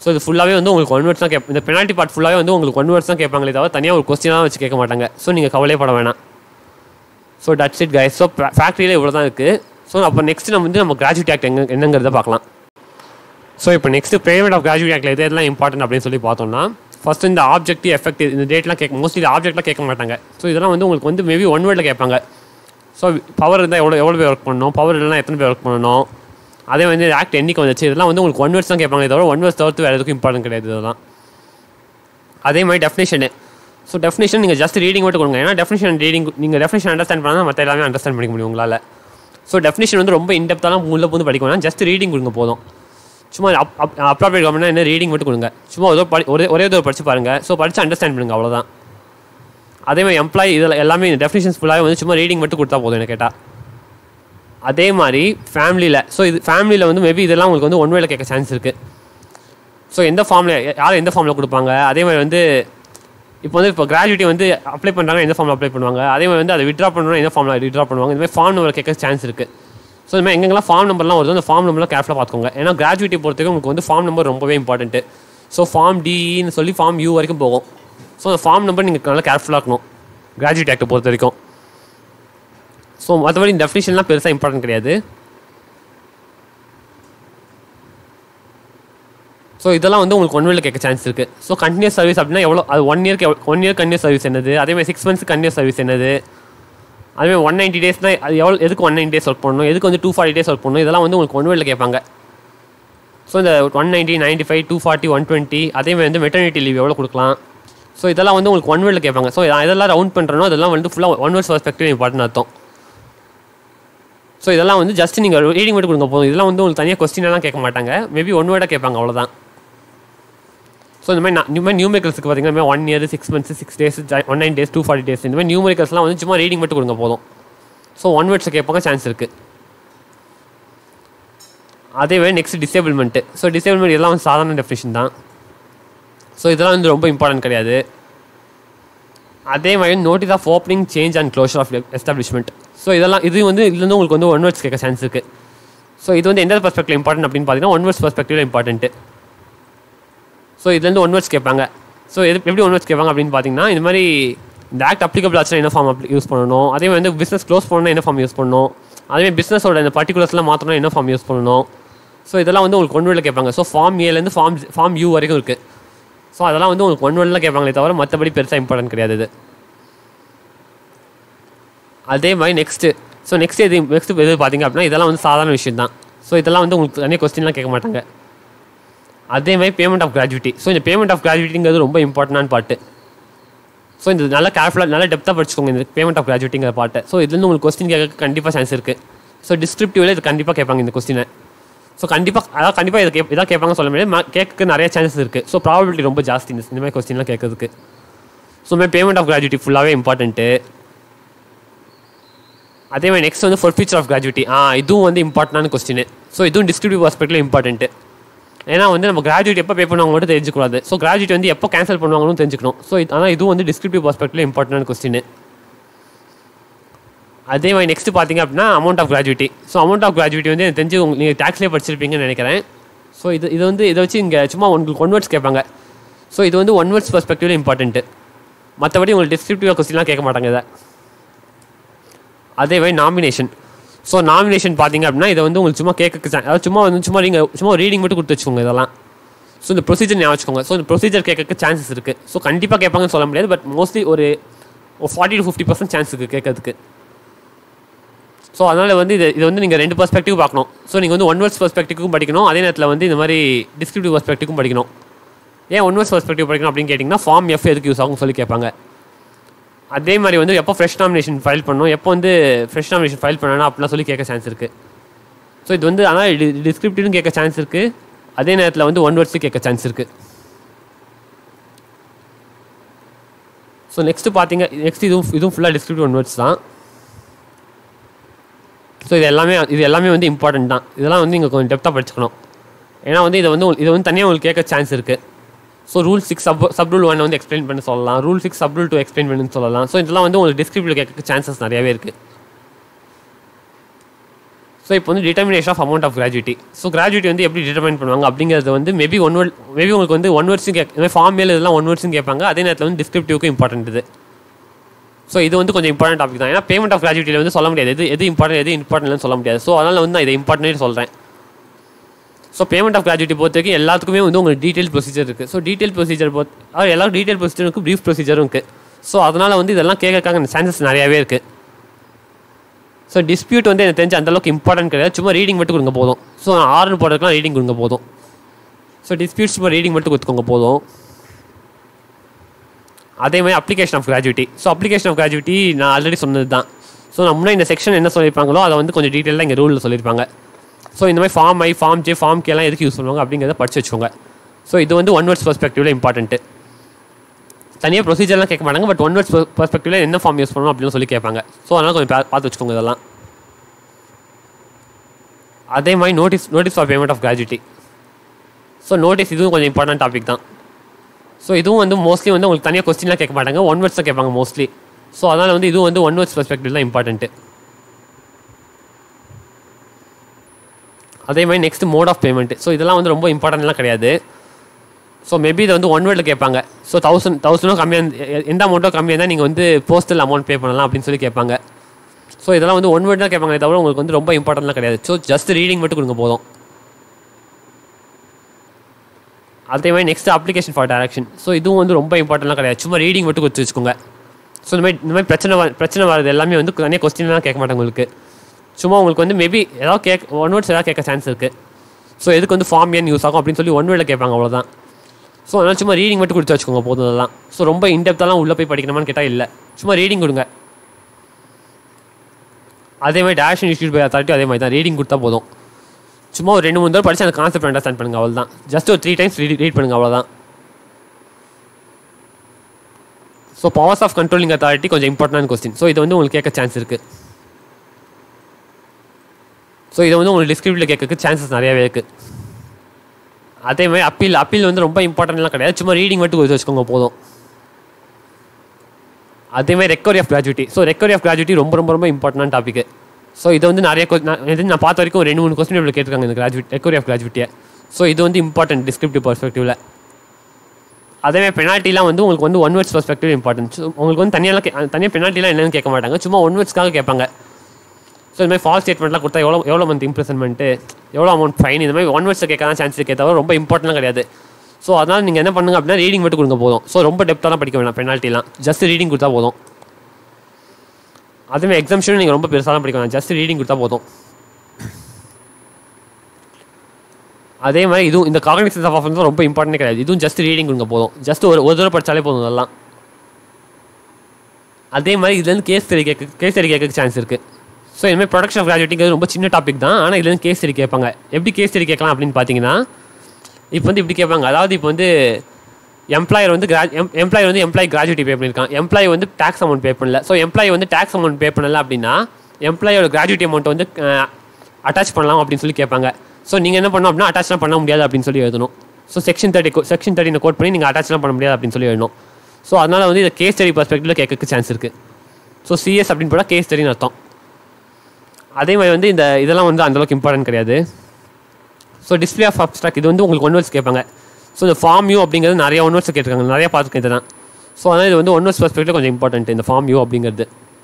Speaker 1: ஸோ இது ஃபுல்லாகவே வந்து உங்களுக்கு ஒன் வேர்ட்ஸ் தான் கேப் இந்த பெனால்ட்டி பார்ட் ஃபுல்லாகவே வந்து உங்களுக்கு ஒன் வேர்ட்ஸ் தான் கேட்பாங்களே தவிர தனியாக ஒரு கொஸ்டினாக வச்சு கேட்க மாட்டாங்க ஸோ நீங்கள் கவலைப்பட வேணாம் so that's it guys so ஃபேக்ட்ரியில் இவ்வளோ தான் இருக்குது ஸோ அப்போ நெக்ஸ்ட் நம்ம வந்து நம்ம கிராஜுவேட் ஆக்ட் எங்க என்னங்கிறத பார்க்கலாம் ஸோ இப்போ நெக்ஸ்ட் பேமெண்ட் ஆஃப் கிராஜுவேட் ஆக்டில் எது எதெல்லாம் இம்பார்ட்டன்ட் அப்படின்னு சொல்லி பார்த்தோம்னா ஃபர்ஸ்ட் இந்த ஆப்ஜெக்டிவ் எஃபெக்டிவ் இந்த டேட்லாம் கேட்க மோஸ்ட்லி ஆப்ஜெக்ட்லாம் கேட்க மாட்டாங்க ஸோ இதெல்லாம் வந்து உங்களுக்கு வந்து மேபி ஒன் வேர்டில் கேட்பாங்க ஸோ பவர் இருந்தால் எவ்வளோ எவ்வளோ பேர் ஒர்க் பண்ணணும் பவர் இல்லைனா எத்தனை பேர் ஒர்க் பண்ணணும் அதே வந்து ஆக்ட் என்னைக்கு வந்துச்சு இதெல்லாம் வந்து உங்களுக்கு ஒன் வேர்ட்ஸ் தான் கேட்பாங்க தவிர ஒன் வேர்ட்ஸ் தவிர்த்து வேறு எதுக்கும் இம்பார்ட்டன்ட் கிடையாது இதெல்லாம் அதே மாதிரி டெஃபினேஷனு ஸோ டெஃபினேஷன் நீங்கள் ஜஸ்ட் ரீடிங் மட்டும் கொடுங்க ஏன்னா டெஃபினேஷன் ரீடிங் நீங்கள் டெஃபினேஷன் அண்டர்ஸ்டாண்ட் பண்ணால் மற்ற எல்லாமே அண்டர்ஸ்டாண்ட் பண்ணிக்க முடியும் உங்களால் ஸோ டெஃபினேஷன் வந்து ரொம்ப இன்டெப்த்தாலாம் உள்ள வந்து படிக்க வேணாம் ஜஸ்ட் ரீடிங் கொடுங்க போதும் சும்மா அப் அப்ராப்ரேட் கவர்மெண்ட் என்ன ரீடிங் மட்டும் கொடுங்க சும்மா ஏதோ படி ஒரே ஒரே ஒரு படிச்சு பாருங்கள் ஸோ படித்து அண்டர்ஸ்டாண்ட் பண்ணுங்க அவ்வளோதான் அதே மாதிரி எம்ப்ளாயி இதில் எல்லாமே டெஃபினேஷன்ஸ் ஃபுல்லாகவே வந்து சும்மா ரீடிங் மட்டும் கொடுத்தா போதும் எனக்கு கேட்டால் அதே மாதிரி ஃபேமிலியில் ஸோ இது ஃபேமிலியில் வந்து மேபி இதெல்லாம் உங்களுக்கு வந்து ஒன் வேல கேட்க சான்ஸ் இருக்குது ஸோ எந்த ஃபார்மில் யார் எந்த ஃபார்மில் கொடுப்பாங்க அதே மாதிரி வந்து இப்போ வந்து இப்போ கிராஜுவேட்டி வந்து அப்ளை பண்ணுறாங்க எந்த ஃபார்மில் அப்ளை பண்ணுவாங்க அதே மாதிரி வந்து அதை விட்ரா பண்ணணும் எந்த ஃபார்மில் விட்ரா பண்ணுவாங்க இந்த மாதிரி ஃபார்ம் நம்பர் கேட்க சான்ஸ் இருக்குது ஸோ இந்த மாதிரி எங்கெங்கெல்லாம் ஃபார்ம் நம்பர்லாம் வருதோ அந்த ஃபார்ம் நம்பர்லாம் கேர்ஃபுல்லாக பார்த்துக்கோங்க ஏன்னா கிராஜுவேட்டி பொறுத்தவரைக்கும் உங்களுக்கு வந்து ஃபார்ம் நம்பர் ரொம்பவே இம்பார்ட்டன்ட்டு ஸோ ஃபார்ம் டின்னு சொல்லி ஃபார்ம் யூ வரைக்கும் போகும் ஸோ அந்த ஃபார்ம் நம்பர் நீங்கள் நல்லா கேர்ஃபுல்லாக இருக்கணும் கிராஜுவேட் ஆக்டை பொறுத்த வரைக்கும் ஸோ மற்றபடி டெஃபினேஷன்லாம் பெருசாக இம்பார்ட்டன்ட் கிடையாது ஸோ இதெல்லாம் வந்து உங்களுக்கு ஒன் வேல கேட்க சான்ஸ் இருக்குது ஸோ கண்டினியூஸ் சர்வீஸ் அப்படின்னா எவ்வளோ அது ஒன் இயர்க்கு ஒன் இயர் கண்டினியூஸ் சர்வீஸ் என்னது அதே மாதிரி சிக்ஸ் மந்த்ஸ் கண்டினியூஸ் சர்வீஸ் என்னது அதே மாதிரி ஒன் நைன்ட்டி டேஸ்னால் அது எவ்வளோ எதுக்கு ஒன் நைன்டி டேஸ் ஒர்க் பண்ணணும் எதுக்கு வந்து டூ ஃபார்ட்டி டேஸ் ஒர்க் பண்ணணும் இதெல்லாம் வந்து உங்களுக்கு ஒன் வேல கேட்பாங்க ஸோ இந்த one ninety ninety five two forty one twenty அதே மாதிரி வந்து மெட்டர்னிட்டி லீவ் எவ்வளோ கொடுக்கலாம் ஸோ இதெல்லாம் வந்து உங்களுக்கு ஒன் வேர்டில் கேட்பாங்க ஸோ இதெல்லாம் ரவுண்ட் பண்ணுறனோ அதெல்லாம் வந்து ஃபுல்லாக ஒன் வேர்ட்ஸ் பர்ஸ்பெக்டிவ் இம்பார்ட்டன் அர்த்தம் ஸோ இதெல்லாம் வந்து ஜஸ்ட் நீங்கள் ரீடிங் மட்டும் கொடுங்க போதும் இதெல்லாம் வந்து உங்களுக்கு தனியாக கொஸ்டின் எல்லாம் கேட்க மாட்டாங்க மேபி ஒன் வேர்டாக கேட்பாங்க அவ்வளோதான் ஸோ இந்த மாதிரி நான் இந்த மாதிரி நியூமரிக்கல்ஸுக்கு பார்த்தீங்கன்னா one year six months six days one nine days two forty days இந்த மாதிரி நியூமரிக்கல்ஸ்லாம் வந்து சும்மா ரீடிங் மட்டும் கொடுங்க போதும் ஸோ ஒன் வேர்ட்ஸை கேட்பாங்க சான்ஸ் இருக்குது அதே மாதிரி நெக்ஸ்ட் டிசேபிள்மெண்ட்டு ஸோ டிசேபிள்மெண்ட் இதெல்லாம் வந்து சாதாரண டெஃபினேஷன் தான் ஸோ இதெல்லாம் வந்து ரொம்ப இம்பார்ட்டன்ட் கிடையாது அதே மாதிரி notice of opening change and closure of establishment so இதெல்லாம் இது வந்து இதுலேருந்து உங்களுக்கு வந்து ஒன் வேர்ட்ஸ் கேட்க சான்ஸ் இருக்குது ஸோ இது வந்து எந்த பர்ஸ்பெக்டிவ் இம்பார்ட்டன்ட் அப்படின்னு பார்த்தீங்கன்னா one words perspective important so இதுலேருந்து ஒன் வேர்ட்ஸ் கேட்பாங்க ஸோ எது எப்படி ஒன் வேர்ட்ஸ் கேட்பாங்க அப்படின்னு பார்த்தீங்கன்னா இந்த மாதிரி இந்த ஆக்ட் அப்ளிகபிள் ஆச்சுன்னா என்ன ஃபார்ம் யூஸ் பண்ணணும் அதே மாதிரி வந்து பிஸ்னஸ் க்ளோஸ் பண்ணணும் என்ன ஃபார்ம் யூஸ் பண்ணணும் அதே மாதிரி பிஸ்னஸோட இந்த பர்டிகுலர்ஸ்லாம் மாற்றணும் என்ன ஃபார்ம் யூஸ் பண்ணணும் ஸோ இதெல்லாம் வந்து உங்களுக்கு ஒன் வேர்டில் கேட்பாங்க ஸோ ஃபார்ம் ஏலேருந்து ஃபார்ம் ஃபார்ம் யூ வரைக்கும் இருக்குது ஸோ அதெல்லாம் வந்து உங்களுக்கு ஒன் வேர்டில் கேட்பாங்களே தவிர மற்றபடி பெருசாக இம்பார்ட்டன்ட் கிடையாது இது அதே மாதிரி நெக்ஸ்ட்டு ஸோ நெக்ஸ்ட் எது நெக்ஸ்ட் எது பார்த்தீங்க அப்படின்னா இதெல்லாம் வந்து சாதாரண விஷயம் தான் ஸோ இதெல்லாம் வந்து உங்களுக்கு தனியாக கொஸ்டின்லாம் கேட்க மாட்டாங்க அதே மாதிரி பேமெண்ட் ஆஃப் கிராஜுவிட்டி ஸோ இந்த பேமெண்ட் ஆஃப் கிராஜுவிட்டிங்கிறது ரொம்ப இம்பார்ட்டன்டான பாட்டு ஸோ இந்த நல்லா கேர்ஃபுல்லாக நல்லா டெப்த்தாக படிச்சுக்கோங்க இந்த பேமெண்ட் ஆஃப் கிராஜுவிட்டிங்கிற பாட்டை ஸோ இதுலேருந்து உங்களுக்கு கொஸ்டின் கேட்க கண்டிப்பாக சான்ஸ் இருக்குது ஸோ டிஸ்கிரிப்டிவில் இது கண்டிப்பாக கேட்பாங்க இந்த கொஸ்டினை ஸோ கண்டிப்பாக அதாவது கண்டிப்பாக இது கேப் இதாக கேட்பாங்க சொல்ல முடியாது ம- கேட்க நிறைய சான்சஸ் இருக்குது ஸோ ப்ராபபிலிட்டி ரொம்ப ஜாஸ்தி இந்த இந்த மாதிரி கொஸ்டின்லாம் கேட்கறதுக்கு ஸோ மாதிரி பேமெண்ட் ஆஃப் கிராஜுவிட்டி ஃபுல்லாகவே இம்பார்ட்டன்ட்டு அதே மாதிரி நெக்ஸ்ட் வந்து forfeiture of gratuity ah இதுவும் வந்து இம்பார்ட்டன்டான கொஸ்டின் ஸோ இதுவும் டிஸ்கிரிப்டிவ் ஆஸ்பெக்டில் இம்பார்ட்டன்ட்டு ஏன்னா வந்து நம்ம கிராஜுவேட் எப்போ பே பண்ணுவாங்க மட்டும் தெரிஞ்சுக்கூடாது ஸோ கிராஜுவேட் வந்து எப்போ கேன்சல் பண்ணுவாங்கன்னு தெரிஞ்சுக்கணும் ஸோ ஆனால் இதுவும் வந்து டிஸ்கிரிப்டிவ் ஆஸ்பெக்டில் இம்பார்ட்டன்டான கொஸ்டின் அதே மாதிரி நெக்ஸ்ட் பார்த்தீங்க அப்படின்னா amount of gratuity so amount of gratuity வந்து எனக்கு தெரிஞ்சு உங்க- நீங்கள் டேக்ஸ்லேயே படிச்சிருப்பீங்கன்னு நினைக்கிறேன் ஸோ இது இது வந்து இதை வச்சு இங்கே சும்மா உங்களுக்கு ஒன் வேர்ட்ஸ் கேட்பாங்க ஸோ இது வந்து ஒன் வேர்ட்ஸ் பர்ஸ்பெக்டிவ்ல இம்பார்ட்டன்ட்டு மற்றபடி உங்களுக்கு டிஸ்கிரிப்டிவ் கொஸ்டின்லாம் கேட்க மாட்டாங்க இதை அதே மாதிரி நாமினேஷன் ஸோ நாமினேஷன் பார்த்தீங்க அப்படின்னா இதை வந்து உங்களுக்கு சும்மா கேட்க அதாவது சும்மா வந்து சும்மா நீங்கள் சும்மா ரீடிங் மட்டும் கொடுத்து வச்சுக்கோங்க இதெல்லாம் ஸோ இந்த ப்ரொசீஜர் ஞாபகம் வச்சுக்கோங்க ஸோ இந்த ப்ரொசீஜர் கேட்க சான்சஸ் இருக்குது ஸோ கண்டிப்பாக கேட்பாங்கன்னு சொல்ல முடியாது பட் மோஸ்ட்லி ஒரு forty to fifty percent chance இருக்குது கேட்கறதுக்கு ஸோ அதனால் வந்து இது இது வந்து நீங்கள் ரெண்டு பர்ஸ்பெக்டிவ் பார்க்கணும் ஸோ நீங்கள் வந்து ஒன் வேர்ட்ஸ் பர்ஸ்பெக்டிவ்க்கும் படிக்கணும் அதே நேரத்தில் வந்து இந்த மாதிரி டிஸ்கிரிப்டிவ் பர்ஸ்பெக்டிவ்க்கும் படிக்கணும் ஏன் ஒன் வேர்ட்ஸ் பர்ஸ்பெக்டிவ் படிக்கணும் அப்படின்னு கேட்டிங்கன்னா ஃபார்ம் எஃப் எதுக்கு யூஸ் ஆகும் சொல்லி கேட்பாங்க அதே மாதிரி வந்து எப்போ ஃப்ரெஷ் நாமினேஷன் ஃபைல் பண்ணணும் எப்போ வந்து ஃப்ரெஷ் நாமினேஷன் ஃபைல் பண்ணணும் அப்படிலாம் சொல்லி கேட்க சான்ஸ் இருக்குது ஸோ இது வந்து ஆனால் டிஸ்கிரிப்டிவும் கேட்க சான்ஸ் இருக்குது அதே நேரத்தில் வந்து ஒன் வேர்ட்ஸு கேட்க சான்ஸ் இருக்குது ஸோ நெக்ஸ்ட்டு பார்த்தீங்க நெக்ஸ்ட் இதுவும் இதுவும் ஃபுல்லாக டிஸ்கிரிப்டிவ் ஒன் வேர்ட்ஸ் தான் ஸோ இது எல்லாமே இது எல்லாமே வந்து இம்பார்ட்டன்ட் தான் இதெல்லாம் வந்து நீங்கள் கொஞ்சம் டெப்த்தாக படிச்சுக்கணும் ஏன்னா வந்து இதை வந்து உங்களுக்கு- இது வந்து தனியாக உங்களுக்கு கேட்க சான்ஸ் இருக்குது so rule six sub sub rule one வந்து எக்ஸ்பிளைன் பண்ண சொல்லலாம் rule six sub rule two explain பண்ணு சொல்லலாம் ஸோ இதெல்லாம் வந்து உங்களுக்கு டிஸ்கிரிப்டிவ் கேட்க சான்சஸ் நிறையவே இருக்குது ஸோ இப்போ வந்து determination of amount of gratuity so gratuity வந்து எப்படி டிட்டர்மைன் பண்ணுவாங்க அப்படிங்கிறது வந்து மேபி ஒன் வேர்ட் மேபி உங்களுக்கு வந்து ஒன் வேர்ட்ஸும் கேட்க இந்த ஃபார்ம் மேல் இதெல்லாம் ஒன் வேர்ட்ஸும் கேட்பாங்க அதே நேரத்தில் வந்து டிஸ்கிரிப்டிவ்க்கு இம்பார்ட்டன்ட் இது ஸோ இது வந்து கொஞ்சம் இம்பார்ட்டன்ட் டாபிக் தான் ஏன்னா பேமெண்ட் ஆஃப் கிராஜுவிட்டியில் வந்து சொல்ல முடியாது எது எது இம்பார்ட்டன்ட் எது இம்பார்ட்டன்ட்னு சொல்ல முடியாது ஸோ அதனால் வந்து நான் இதை இம்பார்ட்டன்ட் சொல்கிறேன் ஸோ பேமெண்ட் ஆஃப் கிராஜுவிட்டி பொறுத்த வரைக்கும் எல்லாத்துக்குமே வந்து உங்களுக்கு டீட்டெயில் ப்ரொசீஜர் இருக்குது ஸோ டீட்டெயில் ப்ரொசீஜர் பொறுத்து அதாவது எல்லா டீட்டெயில் ப்ரொசீஜரும் இருக்குது ப்ரீஃப் ப்ரொசீஜரும் இருக்குது ஸோ அதனால் வந்து இதெல்லாம் கேட்கறதுக்கான சான்சஸ் நிறையாவே இருக்குது ஸோ டிஸ்பியூட் வந்து எனக்கு தெரிஞ்ச அந்தளவுக்கு இம்பார்ட்டன்ட் கிடையாது சும்மா ரீடிங் மட்டும் கொடுங்க போதும் ஸோ ஆறுன்னு போடுறதுக்குலாம் ரீடிங் கொடுங்க போதும் ஸோ டிஸ்பியூட் சும்மா ரீடிங் மட்டும் கொடுத்துக்கோங்க போதும் அதே மாதிரி application of gratuity so application of gratuity நான் ஆல்ரெடி சொன்னது தான் ஸோ நான் முன்னாடி இந்த செக்ஷன் என்ன சொல்லியிருப்பாங்களோ அதை வந்து கொஞ்சம் டீட்டெயிலாக இங்கே ரூலில் சொல்லியிருப்பாங்க ஸோ இந்த மாதிரி form I form J form கேலாம் எதுக்கு யூஸ் பண்ணுவாங்க அப்படிங்கிறத படிச்சு வச்சுக்கோங்க ஸோ இது வந்து ஒன் வேர்ட்ஸ் பர்ஸ்பெக்டிவில் இம்பார்ட்டன்ட்டு தனியாக ப்ரொசீஜர்லாம் கேட்க மாட்டாங்க பட் ஒன் வேர்ட்ஸ் பர்ஸ்பெக்டிவில் என்ன ஃபார்ம் யூஸ் பண்ணணும் அப்படின்னு சொல்லி கேட்பாங்க ஸோ அதனால் கொஞ்சம் பா- பார்த்து வச்சுக்கோங்க இதெல்லாம் அதே மாதிரி notice notice for payment of gratuity so notice இதுவும் கொஞ்சம் இம்பார்ட்டன்ட் டாபிக் தான் ஸோ இதுவும் வந்து மோஸ்ட்லி வந்து உங்களுக்கு தனியாக கொஸ்டின்லாம் கேட்க மாட்டாங்க ஒன் வேர்ட்ஸ் தான் கேட்பாங்க மோஸ்ட்லி ஸோ அதனால் வந்து இதுவும் வந்து ஒன் வேர்ட்ஸ் பர்ஸ்பெக்டிவ் தான் இம்பார்ட்டன்ட்டு அதே மாதிரி next mode of payment so இதெல்லாம் வந்து ரொம்ப இம்பார்ட்டன்ட்லாம் கிடையாது ஸோ மேபி இதை வந்து ஒன் வேர்டில் கேட்பாங்க ஸோ தௌசண்ட் தௌசண்டோ கம்மியாக எந்த அமௌண்ட்டோ கம்மியாக இருந்தால் நீங்கள் வந்து போஸ்டல் அமௌண்ட் பே பண்ணலாம் அப்படின்னு சொல்லி கேட்பாங்க ஸோ இதெல்லாம் வந்து ஒன் வேர்ட் தான் கேட்பாங்க தவிர உங்களுக்கு வந்து ரொம்ப இம்பார்ட்டன்ட்லாம் கிடையாது ஸோ ஜஸ்ட் ரீடிங் மட்டும் கொடுங்க போதும் அதே மாதிரி next application for direction so இதுவும் வந்து ரொம்ப இம்பார்ட்டன்ட்லாம் கிடையாது சும்மா ரீடிங் மட்டும் கொடுத்து வச்சுக்கோங்க ஸோ இந்த மாதிரி இந்த மாதிரி பிரச்சனை வ- பிரச்சனை வரது எல்லாமே வந்து தனியாக கொஸ்டின்லாம் கேட்க மாட்டாங்க உங்களுக்கு சும்மா உங்களுக்கு வந்து மேபி ஏதாவது கேட்க ஒன் வேர்ட்ஸ் ஏதாவது கேட்க சான்ஸ் இருக்குது ஸோ எதுக்கு வந்து ஃபார்ம் ஏன் யூஸ் ஆகும் அப்படின்னு சொல்லி ஒன் வேர்டில் கேட்பாங்க அவ்வளோதான் ஸோ அதனால் சும்மா ரீடிங் மட்டும் கொடுத்து வச்சுக்கோங்க போதும் அதெல்லாம் ஸோ ரொம்ப இன்டெப்த்தாலாம் உள்ளே போய் படிக்கணுமான்னு கேட்டால் இல்லை சும்மா ரீடிங் கொடுங்க அதே மாதிரி டேஷ் இன்ஸ்டியூட் பை அத்தாரிட்டி அதே மாதிரி தான் ரீடிங் கொடுத்தா போதும் சும்மா ஒரு ரெண்டு மூணு தடவை படிச்சு அந்த கான்செப்ட் அண்டர்ஸ்டாண்ட் பண்ணுங்க அவ்வளோதான் ஜஸ்ட் ஒரு த்ரீ டைம்ஸ் ரீட் ரீட் பண்ணுங்க அவ்வளோதான் so powers of controlling authority கொஞ்சம் இம்பார்ட்டன்ட் கொஸ்டின் ஸோ இது வந்து உங்களுக்கு கேட்க சான்ஸ் இருக்குது ஸோ இதை வந்து உங்களுக்கு டிஸ்கிரிப்டில் கேட்கறதுக்கு சான்சஸ் நிறையாவே இருக்குது அதே மாதிரி அப்பீல் அப்பீல் வந்து ரொம்ப இம்பார்ட்டன்ட்லாம் கிடையாது சும்மா ரீடிங் மட்டும் கொடுத்து வச்சுக்கோங்க போதும் அதே மாதிரி recovery of gratuity so recovery of gratuity ரொம்ப ரொம்ப ரொம்ப இம்பார்ட்டன்ட் டாபிக் ஸோ இது வந்து நிறைய que- நான் இது நான் பார்த்த வரைக்கும் ஒரு ரெண்டு மூணு கொஸ்டின் இப்படி கேட்டிருக்காங்க இந்த கிராஜுவேட் ரெக்கவரி ஆஃப் கிராஜுவிட்டியை ஸோ இது வந்து இம்பார்ட்டன்ட் டிஸ்கிரிப்டிவ் பர்ஸ்பெக்டிவில் அதே மாதிரி பெனால்ட்டிலாம் வந்து உங்களுக்கு வந்து one words perspective important so உங்களுக்கு வந்து தனியாக தனியாக பெனால்ட்டிலாம் என்னன்னு கேட்க மாட்டாங்க சும்மா ஒன் வேர்ட்ஸ்க்காக கேட்பாங்க ஸோ இந்த மாதிரி ஃபால்ஸ் ஸ்டேட்மெண்ட்லாம் கொடுத்தா எவ்வளோ எவ்வளோ மந்த் இம்ப்ரெசன்மெண்ட்டு எவ்வளோ அமௌண்ட் ஃபைன் இந்த மாதிரி ஒன் வேர்ட்ஸை கேட்க தான் சான்ஸ் இருக்கே தவிர ரொம்ப இம்பார்ட்டன்ட்லாம் கிடையாது ஸோ அதனால் நீங்கள் என்ன பண்ணுங்க அப்படின்னா ரீடிங் மட்டும் கொடுங்க போதும் ஸோ ரொம்ப டெப்த்தாலாம் படிக்க வேணாம் பெனால்ட்டிலாம் ஜஸ்ட் ரீடிங் கொடுத்தா போதும் அதுமாதிரி எக்ஸாம்ஷனும் நீங்கள் ரொம்ப பெருசாலாம் படிக்க வேணாம் ஜஸ்ட் ரீடிங் கொடுத்தா போதும் அதே மாதிரி இதுவும் இந்த காகனிசன்ஸ் ஆஃப் ஆஃபன்ஸ் ரொம்ப இம்பார்ட்டன்ட் கிடையாது இதுவும் ஜஸ்ட் ரீடிங் கொடுங்க போதும் ஜஸ்ட் ஒரு ஒரு தடவை படித்தாலே போதும் அதெல்லாம் அதே மாதிரி இதுலேருந்து கேஸ் தெரி கேட்க கேஸ் தெரி கேட்க சான்ஸ் இருக்குது ஸோ இதுமாதிரி ப்ரொடக்ஷன் ஆஃப் கிராஜுவேட்டிங்கிறது ரொம்ப சின்ன டாபிக் தான் ஆனால் இதுலேருந்து கேஸ் தெரி கேட்பாங்க எப்படி கேஸ் தெரி கேட்கலாம் அப்படின்னு பார்த்தீங்கன்னா இப்போ வந்து இப்படி கேட்பாங்க அதாவது இப்போ வந்து எம்ப்ளாயர் வந்து கிரா எம்ப்ளாயர் வந்து எம்ப்ளாயி கிராஜுவிட்டி பே பண்ணியிருக்கான் எம்ப்ளாயி வந்து டேக்ஸ் அமௌண்ட் பே பண்ணல ஸோ எம்ப்ளாயி வந்து டேக்ஸ் அமௌண்ட் பே பண்ணல அப்படின்னா எம்ப்ளாயோட கிராஜுவிட்டி அமௌண்ட் வந்து அட்டாச் பண்ணலாம் அப்படின்னு சொல்லி கேட்பாங்க ஸோ நீங்கள் என்ன பண்ணணும் அப்படின்னா அட்டாச்லாம் பண்ண முடியாது அப்படின்னு சொல்லி எழுதணும் ஸோ செக்ஷன் தேர்ட்டி செக்ஷன் தேர்ட்டினை கோட் பண்ணி நீங்கள் அட்டாச்லாம் பண்ண முடியாது அப்படின்னு சொல்லி எழுதணும் ஸோ அதனால் வந்து இதை கேஸ் ஸ்டடி பர்ஸ்பெக்டிவில் கேட்கறதுக்கு சான்ஸ் இருக்குது ஸோ சிஎஸ் அப்படின்னு போட்டால் கேஸ் ஸ்டடின்னு அர்த்தம் அதே மாதிரி வந்து இந்த இதெல்லாம் வந்து அந்தளவுக்கு இம்பார்ட்டன்ட் கிடையாது ஸோ டிஸ்பிளே ஆஃப் அப்ஸ்ட்ராக்ட் இது வந்து உங்களுக்கு ஒன் வேர்ட்ஸ் கேட்பாங்க ஸோ இந்த ஃபார்ம் யூ அப்படிங்கிறது நிறைய ஒன் வேர்ட்ஸ் கேட்டிருக்காங்க நிறைய பார்த்துருக்கேன் இதெல்லாம் ஸோ அதனால் இது வந்து ஒன் வேர்ட்ஸ் பர்ஸ்பெக்டில் கொஞ்சம் இம்பார்ட்டன்ட் இந்த ஃபார்ம் யூ அப்படிங்கிறது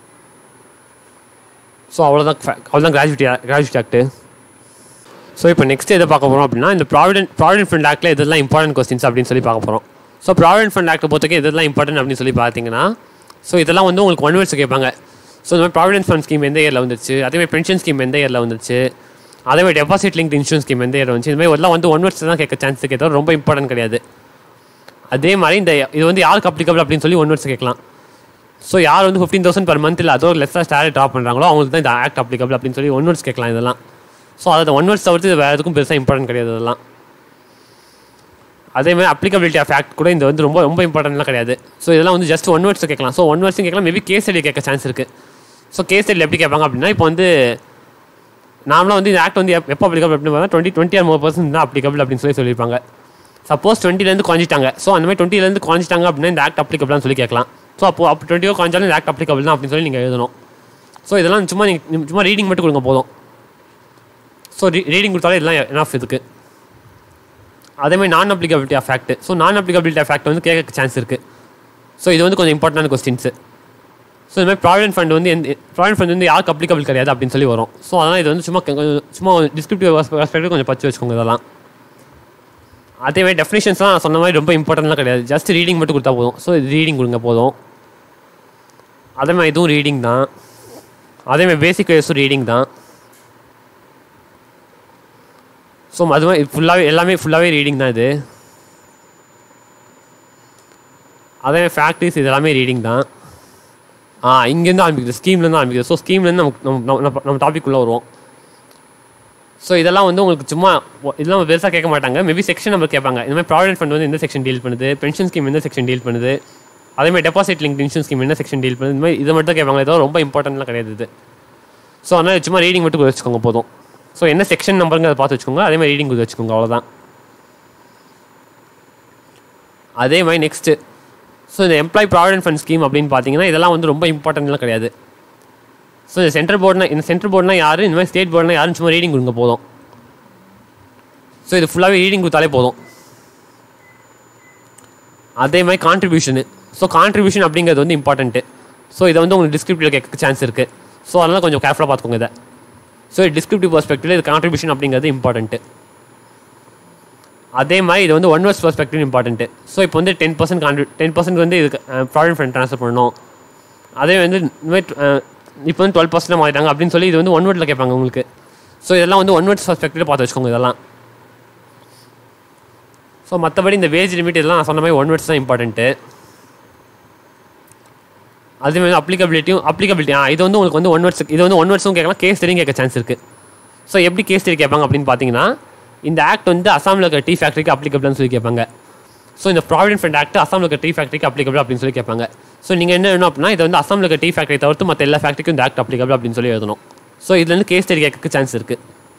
Speaker 1: ஸோ அவ்வளோதான் அவ்வளோதான் கிராஜுவிட்டி கிராஜுவிட்டி ஆக்ட்டு ஸோ இப்போ நெக்ஸ்ட் எதை பார்க்க போகிறோம் அப்படின்னா இந்த ப்ராவிடென்ட் ப்ராவிடென்ட் ஃபண்ட் ஆக்டில் இதெல்லாம் இம்பார்ட்டன்ட் கொஸ்டின்ஸ் அப்படின்னு சொல்லி பார்க்க போகிறோம் ஸோ ப்ராவிடென்ட் ஃபண்ட் ஆக்ட் பொறுத்தவரைக்கும் இதெல்லாம் இம்பார்ட்டன்ட் அப்படின்னு சொல்லி பார்த்தீங்கன்னா ஸோ இதெல்லாம் வந்து உங்களுக்கு ஒன் வேர்ட்ஸ் கேட்பாங்க ஸோ இந்த மாதிரி ப்ராவிடென்ட் ஃபண்ட் ஸ்கீம் எந்த இயரில் வந்துச்சு அதே மாதிரி பென்ஷன் ஸ்கீம் எந்த இயரில் வந்துச்சு அதே மாதிரி டெபாசிட் லிங்க் இன்சூரன்ஸ் ஸ்கீம் எந்த இயரில் வந்துச்சு இந்த மாதிரி எல்லாம் வந்து ஒன் வேர்ட்ஸ் தான் கேட்க சான்ஸ் கேட்க ரொம்ப இம்பார்ட்டன்ட் கிடையாது அதே மாதிரி இந்த இது வந்து யாருக்கு அப்ளிகபிள் அப்படின்னு சொல்லி ஒன் வேர்ட்ஸ் கேட்கலாம் ஸோ யார் வந்து ஃபிஃப்டீன் தௌசண்ட் பர் மந்த் இல்லை அதோட லெஸ்ஸாக ஸ்டாரி ட்ராப் பண்ணுறாங்களோ அவங்களுக்கு தான் இந்த ஆக்ட் அப்ளிகபிள் அப்படின்னு சொல்லி ஒன் வேர்ட்ஸ் கேட்கலாம் இதெல்லாம் ஸோ அதை ஒன் வேர்ட்ஸ் தவிர்த்து இது வேறு எதுக்கும் பெருசாக இம்பார்ட்டன்ட் கிடையாது இதெல்லாம் அதே மாதிரி அப்ளிகபிலிட்டி ஆஃப் ஆக்ட் கூட இந்த வந்து ரொம்ப ரொம்ப இம்பார்ட்டன்ட்லாம் கிடையாது ஸோ இதெல்லாம் வந்து ஜஸ்ட் ஒன் வேர்ட்ஸ் கேட்கலாம் ஸோ ஒன் வேர்ட்ஸும் கேட்கலாம் மேபி கேஸ் ஸ்டடி கேட்க சான்ஸ் இருக்குது ஸோ கேஸ் ஸ்டடியில் எப்படி கேட்பாங்க அப்படின்னா இப்போ வந்து நார்மலாக வந்து இந்த ஆக்ட் வந்து எப் எப்போ அப்ளிகபிள் அப்படின்னு பார்த்தா twenty twenty or more percent தான் அப்ளிகபிள் அப்படின்னு சொல்லி சொல்லியிருப்பாங்க சப்போஸ் டுவெண்ட்டிலேருந்து குறைஞ்சிட்டாங்க ஸோ அந்த மாதிரி டுவெண்ட்டிலேருந்து குறைஞ்சிட்டாங்க அப்படின்னா இந்த ஆக்ட் அப்ளிகபிள்னு சொல்லி கேட்கலாம் ஸோ அப்போ அப்போ டுவெண்ட்டியோ குறைஞ்சாலும் இந்த ஆக்ட் அப்ளிகபிள் தான் அப்படின்னு சொல்லி நீங்கள் எழுதணும் ஸோ இதெல்லாம் சும்மா நீங்கள் சும்மா ரீடிங் மட்டும் கொடுங்க போதும் ஸோ ரீடிங் கொடுத்தாலே இதெல்லாம் எனாஃப் இதுக்கு அதேமாதிரி நான் அப்ளிகபிலிட்டி ஆஃப் ஃபேக்ட் ஸோ நான் அப்ளிகபிலிட்டி ஆஃப் ஃபேக்ட் வந்து கேட்க சான்ஸ் இருக்குது ஸோ இது வந்து கொஞ்சம் இம்பார்ட்டன்டான கொஸ்டின்ஸு ஸோ இந்த மாதிரி ப்ராவிடன்ட் ஃபண்ட் வந்து எந்த ப்ராவிடன்ட் ஃபண்ட் வந்து யாருக்கு அப்ளிகபிள் கிடையாது அப்படின்னு சொல்லி வரும் ஸோ அதனால் இது வந்து சும்மா கொஞ்சம் சும்மா டிஸ்கிரிப்டிவ் ஆஸ்பெக்ட் கொஞ்சம் பச்சு வச்சுக்கோங்க இதெல்லாம் அதே மாதிரி டெஃபினேஷன்ஸ்லாம் நான் சொன்ன மாதிரி ரொம்ப இம்பார்ட்டன்ட்லாம் கிடையாது ஜஸ்ட் ரீடிங் மட்டும் கொடுத்தா போதும் ஸோ இது ரீடிங் கொடுங்க போதும் அதே மாதிரி இதுவும் ரீடிங் தான் அதே மாதிரி பேசிக் வேஸும் ரீடிங் தான் ஸோ அது மாதிரி ஃபுல்லாகவே எல்லாமே ஃபுல்லாகவே ரீடிங் தான் இது அதே ஃபேக்ட்ரிஸ் இது எல்லாமே ரீடிங் தான் ஆ இங்கேருந்து ஆரம்பிக்குது ஸ்கீம்லேருந்து ஆரம்பிக்குது ஸோ ஸ்கீம்லேருந்து நமக்கு நம்ம நம்ம நம்ம டாபிக் உள்ளே வருவோம் ஸோ இதெல்லாம் வந்து உங்களுக்கு சும்மா ஒ- இதெல்லாம் பெருசாக கேட்க மாட்டாங்க மேபி செக்ஷன் நம்பர் கேட்பாங்க இந்த மாதிரி ப்ராவிடன்ட் ஃபண்ட் வந்து எந்த செக்ஷன் டீல் பண்ணுது பென்ஷன் ஸ்கீம் எந்த செக்ஷன் டீல் பண்ணுது அதே மாதிரி டெபாசிட் லிங்க் இன்சூரன்ஸ் ஸ்கீம் என்ன செக்ஷன் டீல் பண்ணுது இந்த மாதிரி இதை மட்டும் தான் கேட்பாங்க ஏதோ ரொம்ப இம்பார்ட்டன்ட்லாம் கிடையாது இது ஸோ அதனால் சும்மா ரீடிங் மட்டும் வச்சுக்கோங்க போதும் ஸோ என்ன செக்ஷன் நம்பருங்க பார்த்து வச்சுக்கோங்க அதே மாதிரி ரீடிங் கொடுத்து வச்சுக்கோங்க அவ்வளோதான் அதே மாதிரி நெக்ஸ்ட்டு ஸோ இந்த எம்ப்ளாய் ப்ராவிடன்ட் ஃபண்ட் ஸ்கீம் அப்படின்னு பார்த்தீங்கன்னா இதெல்லாம் வந்து ரொம்ப இம்பார்ட்டன்ட்லாம் கிடையாது ஸோ இந்த சென்ட்ரல் போர்டுனா இந்த சென்ட்ரல் போர்டுனா யார் இந்த மாதிரி ஸ்டேட் போர்டுனா யாரும் சும்மா ரீடிங் கொடுங்க போதும் ஸோ இது ஃபுல்லாகவே ரீடிங் கொடுத்தாலே போதும் அதே மாதிரி கான்ட்ரிபியூஷனு ஸோ கான்ட்ரிபியூஷன் அப்படிங்கிறது வந்து இம்பார்ட்டன்ட்டு ஸோ இதை வந்து உங்களுக்கு டிஸ்கிரிப்டிவ் கேட்க சான்ஸ் இருக்குது ஸோ அதனால் கொஞ்சம் கேர்ஃபுல்லாக பார்த்துக்கோங்க இதை ஸோ டிஸ்கிரிப்டிவ் பர்ஸ்பெக்டிவில் இது கான்ட்ரிபியூஷன் அப்படிங்கிறது இம்பார்ட்டன்ட்டு அதே மாதிரி இது வந்து one words perspective important so இப்போ வந்து டென் பர்சன்ட் கான்ட்ரி டென் பர்சன்ட் வந்து இதுக்கு ப்ராடக்ட் ஃபண்ட் ட்ரான்ஸ்ஃபர் பண்ணணும் அதே வந்து இந்த மாதிரி அஹ், இப்போ வந்து டுவெல் பர்சன்ட் மாறிட்டாங்க அப்படின்னு சொல்லி இது வந்து ஒன் வேர்டில் கேட்பாங்க உங்களுக்கு ஸோ இதெல்லாம் வந்து ஒன் வேர்ட்ஸ் பர்ஸ்பெக்டிவில் பார்த்து வச்சுக்கோங்க இதெல்லாம் ஸோ மற்றபடி இந்த வேஜ் லிமிட் இதெல்லாம் நான் சொன்ன மாதிரி ஒன் வேர்ட்ஸ் தான் இம்பார்ட்டன்ட்டு அதே மாதிரி அப்ளிகபிலிட்டியும் அப்ளிகபிலிட்டி ஆ இது வந்து உங்களுக்கு வந்து ஒன் வேர்ட்ஸ் இது வந்து ஒன் வேர்ட்ஸும் கேட்கலாம் கேஸ் தெரியும் கேட்க சான்ஸ் இருக்குது ஸோ எப்படி கேஸ் தெரி கேட்பாங்க அப்படின்னு பார்த்தீங்கன்னா இந்த ஆக்ட் வந்து அசாமில் இருக்க டீ ஃபேக்ட்ரிக்கு அப்ளிகபிள்னு சொல்லி கேட்பாங்க ஸோ இந்த ப்ராவிடன்ட் ஃபண்ட் ஆக்ட் அசாமில் இருக்க டீ ஃபேக்ட்ரிக்கு அப்ளிகபிள் அப்படின்னு சொல்லி கேட்பாங்க ஸோ நீங்கள் என்ன வேணும் அப்படின்னா இது வந்து அசாமில் இருக்க டீ ஃபேக்ட்ரி தவிர்த்து மற்ற எல்லா ஃபேக்ட்ரிக்கும் இந்த ஆக்ட் அப்ளிகபிள் அப்படின்னு சொல்லி எழுதணும் ஸோ இதுலேருந்து கேஸ் தெரி கேட்க சான்ஸ் இருக்குது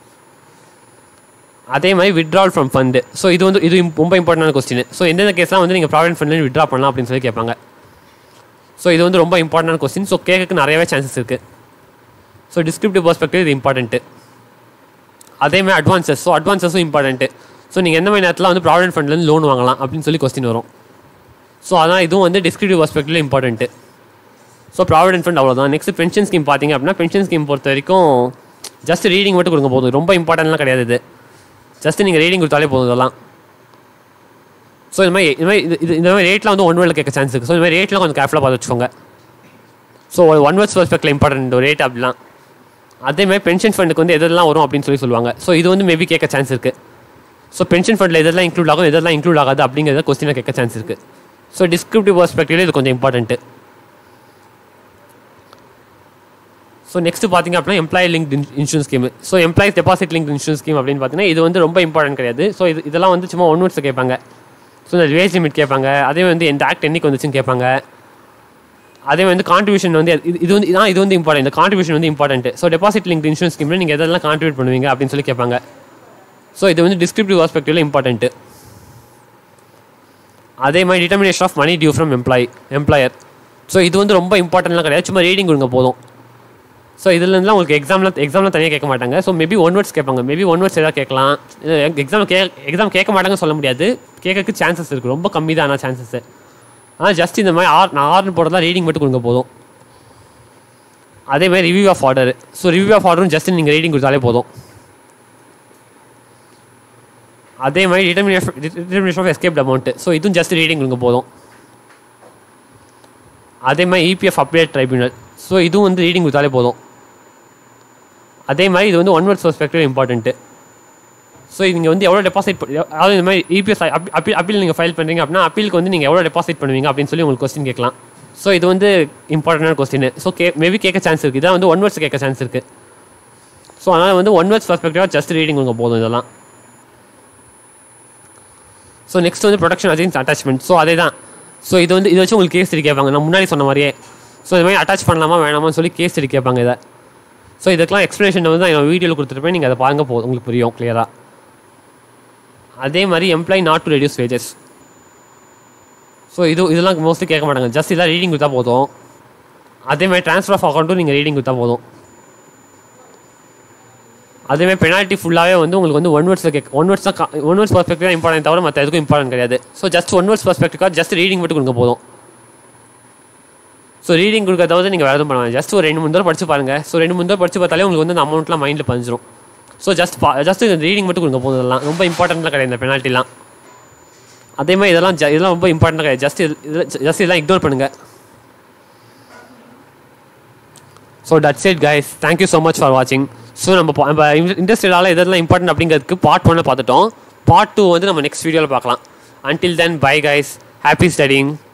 Speaker 1: அதே மாதிரி விட்ரால் ஃப்ரம் ஃபண்டு ஸோ இது வந்து இது im- ரொம்ப இம்பார்ட்டன்டான கொஸ்டின் ஸோ எந்தெந்த கேஸ்லாம் வந்து நீங்கள் ப்ராவிடன்ட் ஃபண்ட்லேருந்து விட்ரா பண்ணலாம் அப்படின்னு சொல்லி கேட்பாங்க ஸோ இது வந்து ரொம்ப இம்பார்ட்டன்டான கொஸ்டின் ஸோ கேட்கறதுக்கு நிறையவே சான்சஸ் இருக்குது ஸோ டிஸ்கிரிப்டிவ் பர்ஸ்பெக்டிவ் இது இம்பார்ட்டன்ட்டு அதே மாதிரி அட்வான்சஸ் ஸோ அட்வான்சஸும் இம்பார்ட்டன்ட்டு ஸோ நீங்கள் எந்த மாதிரி நேரத்தில் வந்து ப்ராவிடன்ட் ஃபண்ட்லேருந்து லோன் வாங்கலாம் அப்படின்னு சொல்லி கொஸ்டின் வரும் ஸோ அதான் இதுவும் வந்து டிஸ்கிரிப்டிவ் பர்ஸ்பெக்டிவ்ல இம்பார்ட்டன்ட்டு ஸோ ப்ராவிடன்ட் ஃபண்ட் அவ்வளோதான் நெக்ஸ்ட் பென்ஷன் ஸ்கீம் பார்த்தீங்க அப்படின்னா பென்ஷன் ஸ்கீம் பொறுத்த வரைக்கும் ஜஸ்ட் ரீடிங் மட்டும் கொடுங்க போதும் ரொம்ப இம்பார்ட்டன்ட்லாம் கிடையாது இது ஜஸ்ட் நீங்கள் ரீடிங் கொடுத்தாலே போதும் இதெல்லாம் ஸோ இந்த மாதிரி இந்த மாதிரி இது இது- இந்த மாதிரி ரேட்லாம் வந்து ஒன் வேர்டில் கேட்க சான்ஸ் இருக்குது ஸோ இந்த மாதிரி ரேட்லாம் கொஞ்சம் கேர்ஃபுல்லாக பார்த்து வச்சுக்கோங்க ஸோ ஒன் வேர்ட்ஸ் பர்ஸ்பெக்டில் இம்பார்ட்டன்ட் ரேட் அப்படிலாம் அதே மாதிரி பென்ஷன் ஃபண்டுக்கு வந்து எதெல்லாம் வரும் அப்படின்னு சொல்லி சொல்லுவாங்க ஸோ இது வந்து மேபி கேட்க சான்ஸ் இருக்குது ஸோ பென்ஷன் ஃபண்டில் எதெல்லாம் இன்க்ளூட் ஆகும் எதெல்லாம் இன்க்ளூட் ஆகாது அப்படிங்கிறத கொஸ்டினாக கேட்க சான்ஸ் இருக்குது ஸோ டிஸ்கிரிப்டிவ் பர்ஸ்பெக்டிவ்ல இது கொஞ்சம் இம்பார்ட்டன்ட்டு ஸோ நெக்ஸ்ட் பார்த்தீங்க அப்படின்னா employee link insurance scheme so employees deposit link insurance scheme அப்படின்னு பார்த்தீங்கன்னா இது வந்து ரொம்ப இம்பார்ட்டன்ட் கிடையாது ஸோ இது இதெல்லாம் வந்து சும்மா ஒன் வேர்ட்ஸ் கேட்பாங்க ஸோ இந்த வேஜ் லிமிட் கேட்பாங்க அதே வந்து இந்த ஆக்ட் என்னைக்கு வந்துச்சுன்னு கேட்பாங்க அதே வந்து கான்ட்ரிபியூஷன் வந்து இது இது வந்து இதான் இது வந்து இம்பார்ட்டன்ட் இந்த கான்ட்ரிபியூஷன் வந்து important so deposit link insurance ஸ்கீமில் நீங்கள் எதெல்லாம் கான்ட்ரிபியூட் பண்ணுவீங்க அப்படின்னு சொல்லி கேட்பாங்க ஸோ இது வந்து டிஸ்கிரிப்டிவ் ஆஸ்பெக்டிவ்ல இம்பார்ட்டன்ட்டு அதே மாதிரி determination of money due from employee employer so இது வந்து ரொம்ப இம்பார்ட்டன்ட்லாம் கிடையாது சும்மா ரீடிங் கொடுங்க போதும் ஸோ இதுலேருந்துலாம் உங்களுக்கு எக்ஸாமில் எக்ஸாமில் தனியாக கேட்க மாட்டாங்க ஸோ மேபி ஒன் வேர்ட்ஸ் கேட்பாங்க மேபி ஒன் வேர்ட்ஸ் ஏதாவது கேட்கலாம் எக்ஸாம் கே எக்ஸாம் கேட்க மாட்டாங்கன்னு சொல்ல முடியாது கேட்கறதுக்கு சான்சஸ் இருக்குது ரொம்ப கம்மி தான் ஆனால் சான்சஸ் ஆனால் ஜஸ்ட் இந்த மாதிரி ஆர் நான் ஆர்னு போடுறதா ரீடிங் மட்டும் கொடுங்க போதும் அதே மாதிரி review of order so review of ஆர்டரும் ஜஸ்ட் நீங்கள் ரீடிங் கொடுத்தாலே போதும் அதே மாதிரி determination determination of escaped amount so இதுவும் ஜஸ்ட் ரீடிங் கொடுங்க போதும் அதே மாதிரி இபிஎஃப் அப்டேட் ட்ரைபியூனல் ஸோ இதுவும் வந்து ரீடிங் கொடுத்தாலே போதும் அதே மாதிரி இது வந்து one words perspective important so நீங்கள் வந்து எவ்வளோ டெபாசிட் அதாவது இந்த மாதிரி இபிஎஸ் அப்பீல் அப்பீல் நீங்கள் ஃபைல் பண்ணுறீங்க அப்படின்னா அப்பீலுக்கு வந்து நீங்கள் எவ்வளோ டெபாசிட் பண்ணுவீங்க அப்படின்னு சொல்லி உங்களுக்கு கொஸ்டின் கேட்கலாம் ஸோ இது வந்து இம்பார்ட்டண்டான கொஸ்டின் ஸோ கே மேபி கேட்க சான்ஸ் இருக்குது இதான் வந்து ஒன் வேர்ட்ஸ் கேட்க சான்ஸ் இருக்குது ஸோ அதனால் வந்து ஒன் வேர்ட்ஸ் பர்ஸ்பெக்டிவாக ஜஸ்ட் ரீடிங் உங்க போதும் இதெல்லாம் ஸோ நெக்ஸ்ட் வந்து ப்ரொடக்ஷன் அஜென்ஸ் அட்டாச்மெண்ட் ஸோ அதே தான் ஸோ இது வந்து இது வச்சு உங்களுக்கு கேஸ் ஸ்டடி கேட்பாங்க நான் முன்னாடி சொன்ன மாதிரியே ஸோ இது மாதிரி அட்டாச் பண்ணலாமா வேணாமான்னு சொல்லி கேஸ் ஸ்டடி கேட்பாங்க இதை ஸோ இதுக்கெல்லாம் எக்ஸ்ப்ளனேஷன் வந்து நான் வீடியோவில் கொடுத்துருப்பேன் நீங்கள் அதை பாருங்க போதும் உங்களுக்கு புரியும் கிளியராக அதே மாதிரி employee not to reduce wages so இது இதெல்லாம் மோஸ்ட்லி கேட்க மாட்டாங்க ஜஸ்ட் இதெல்லாம் ரீடிங் கொடுத்தா போதும் அதே மாதிரி ட்ரான்ஸ்ஃபர் ஆஃப் அக்கௌண்ட்டும் நீங்கள் ரீடிங் கொடுத்தா போதும் அதேமாதிரி பெனால்ட்டி ஃபுல்லாகவே வந்து உங்களுக்கு வந்து ஒன் வேர்ட்ஸில் கேட்க ஒன் வேர்ட்ஸ் தான் ஒன் வேர்ட்ஸ் பர்ஸ்பெக்டிவ் தான் இம்பார்ட்டன் தவிர மற்ற எதுக்கும் இம்பார்ட்டன் கிடையாது ஸோ ஜஸ்ட் ஒன் வேர்ட்ஸ் பர்ஸ்பெக்டிவாக ஜஸ்ட் ரீடிங் மட்டும் கொடுங்க போதும் ஸோ ரீடிங் கொடுக்கறத வந்து நீங்கள் வேறு எதுவும் பண்ணுவாங்க ஜஸ்ட் ஒரு ரெண்டு மூணு தடவை படிச்சு பாருங்கள் ஸோ ரெண்டு மூணு தடவை படிச்சு பார்த்தாலே உங்களுக்கு வந்து அந்த அமௌண்ட்லாம் மைண்டில் பஞ்சிரும் ஸோ ஜஸ்ட் பா ஜஸ்ட் ரீடிங் மட்டும் கொடுங்க போதும் இதெல்லாம் ரொம்ப இம்பார்ட்டண்ட்லாம் கிடையாது இந்த பெனால்ட்டிலாம் அதே மாதிரி இதெல்லாம் ஜ- இதெல்லாம் ரொம்ப இம்பார்ட்டன்ட் கிடையாது ஜஸ்ட் ஜஸ்ட் இதெல்லாம் இக்னோர் பண்ணுங்கள் so that's it guys thank you so much for வாட்சிங் ஸோ நம்ம பா- நம்ம இண்டஸ்ட்ரியலால் இதெல்லாம் இம்பார்ட்டன்ட் அப்படிங்கிறதுக்கு பார்ட் ஒன்ல பார்த்துட்டோம் பார்ட் டூ வந்து நம்ம நெக்ஸ்ட் வீடியோவில் பார்க்கலாம் until then bye guys happy studying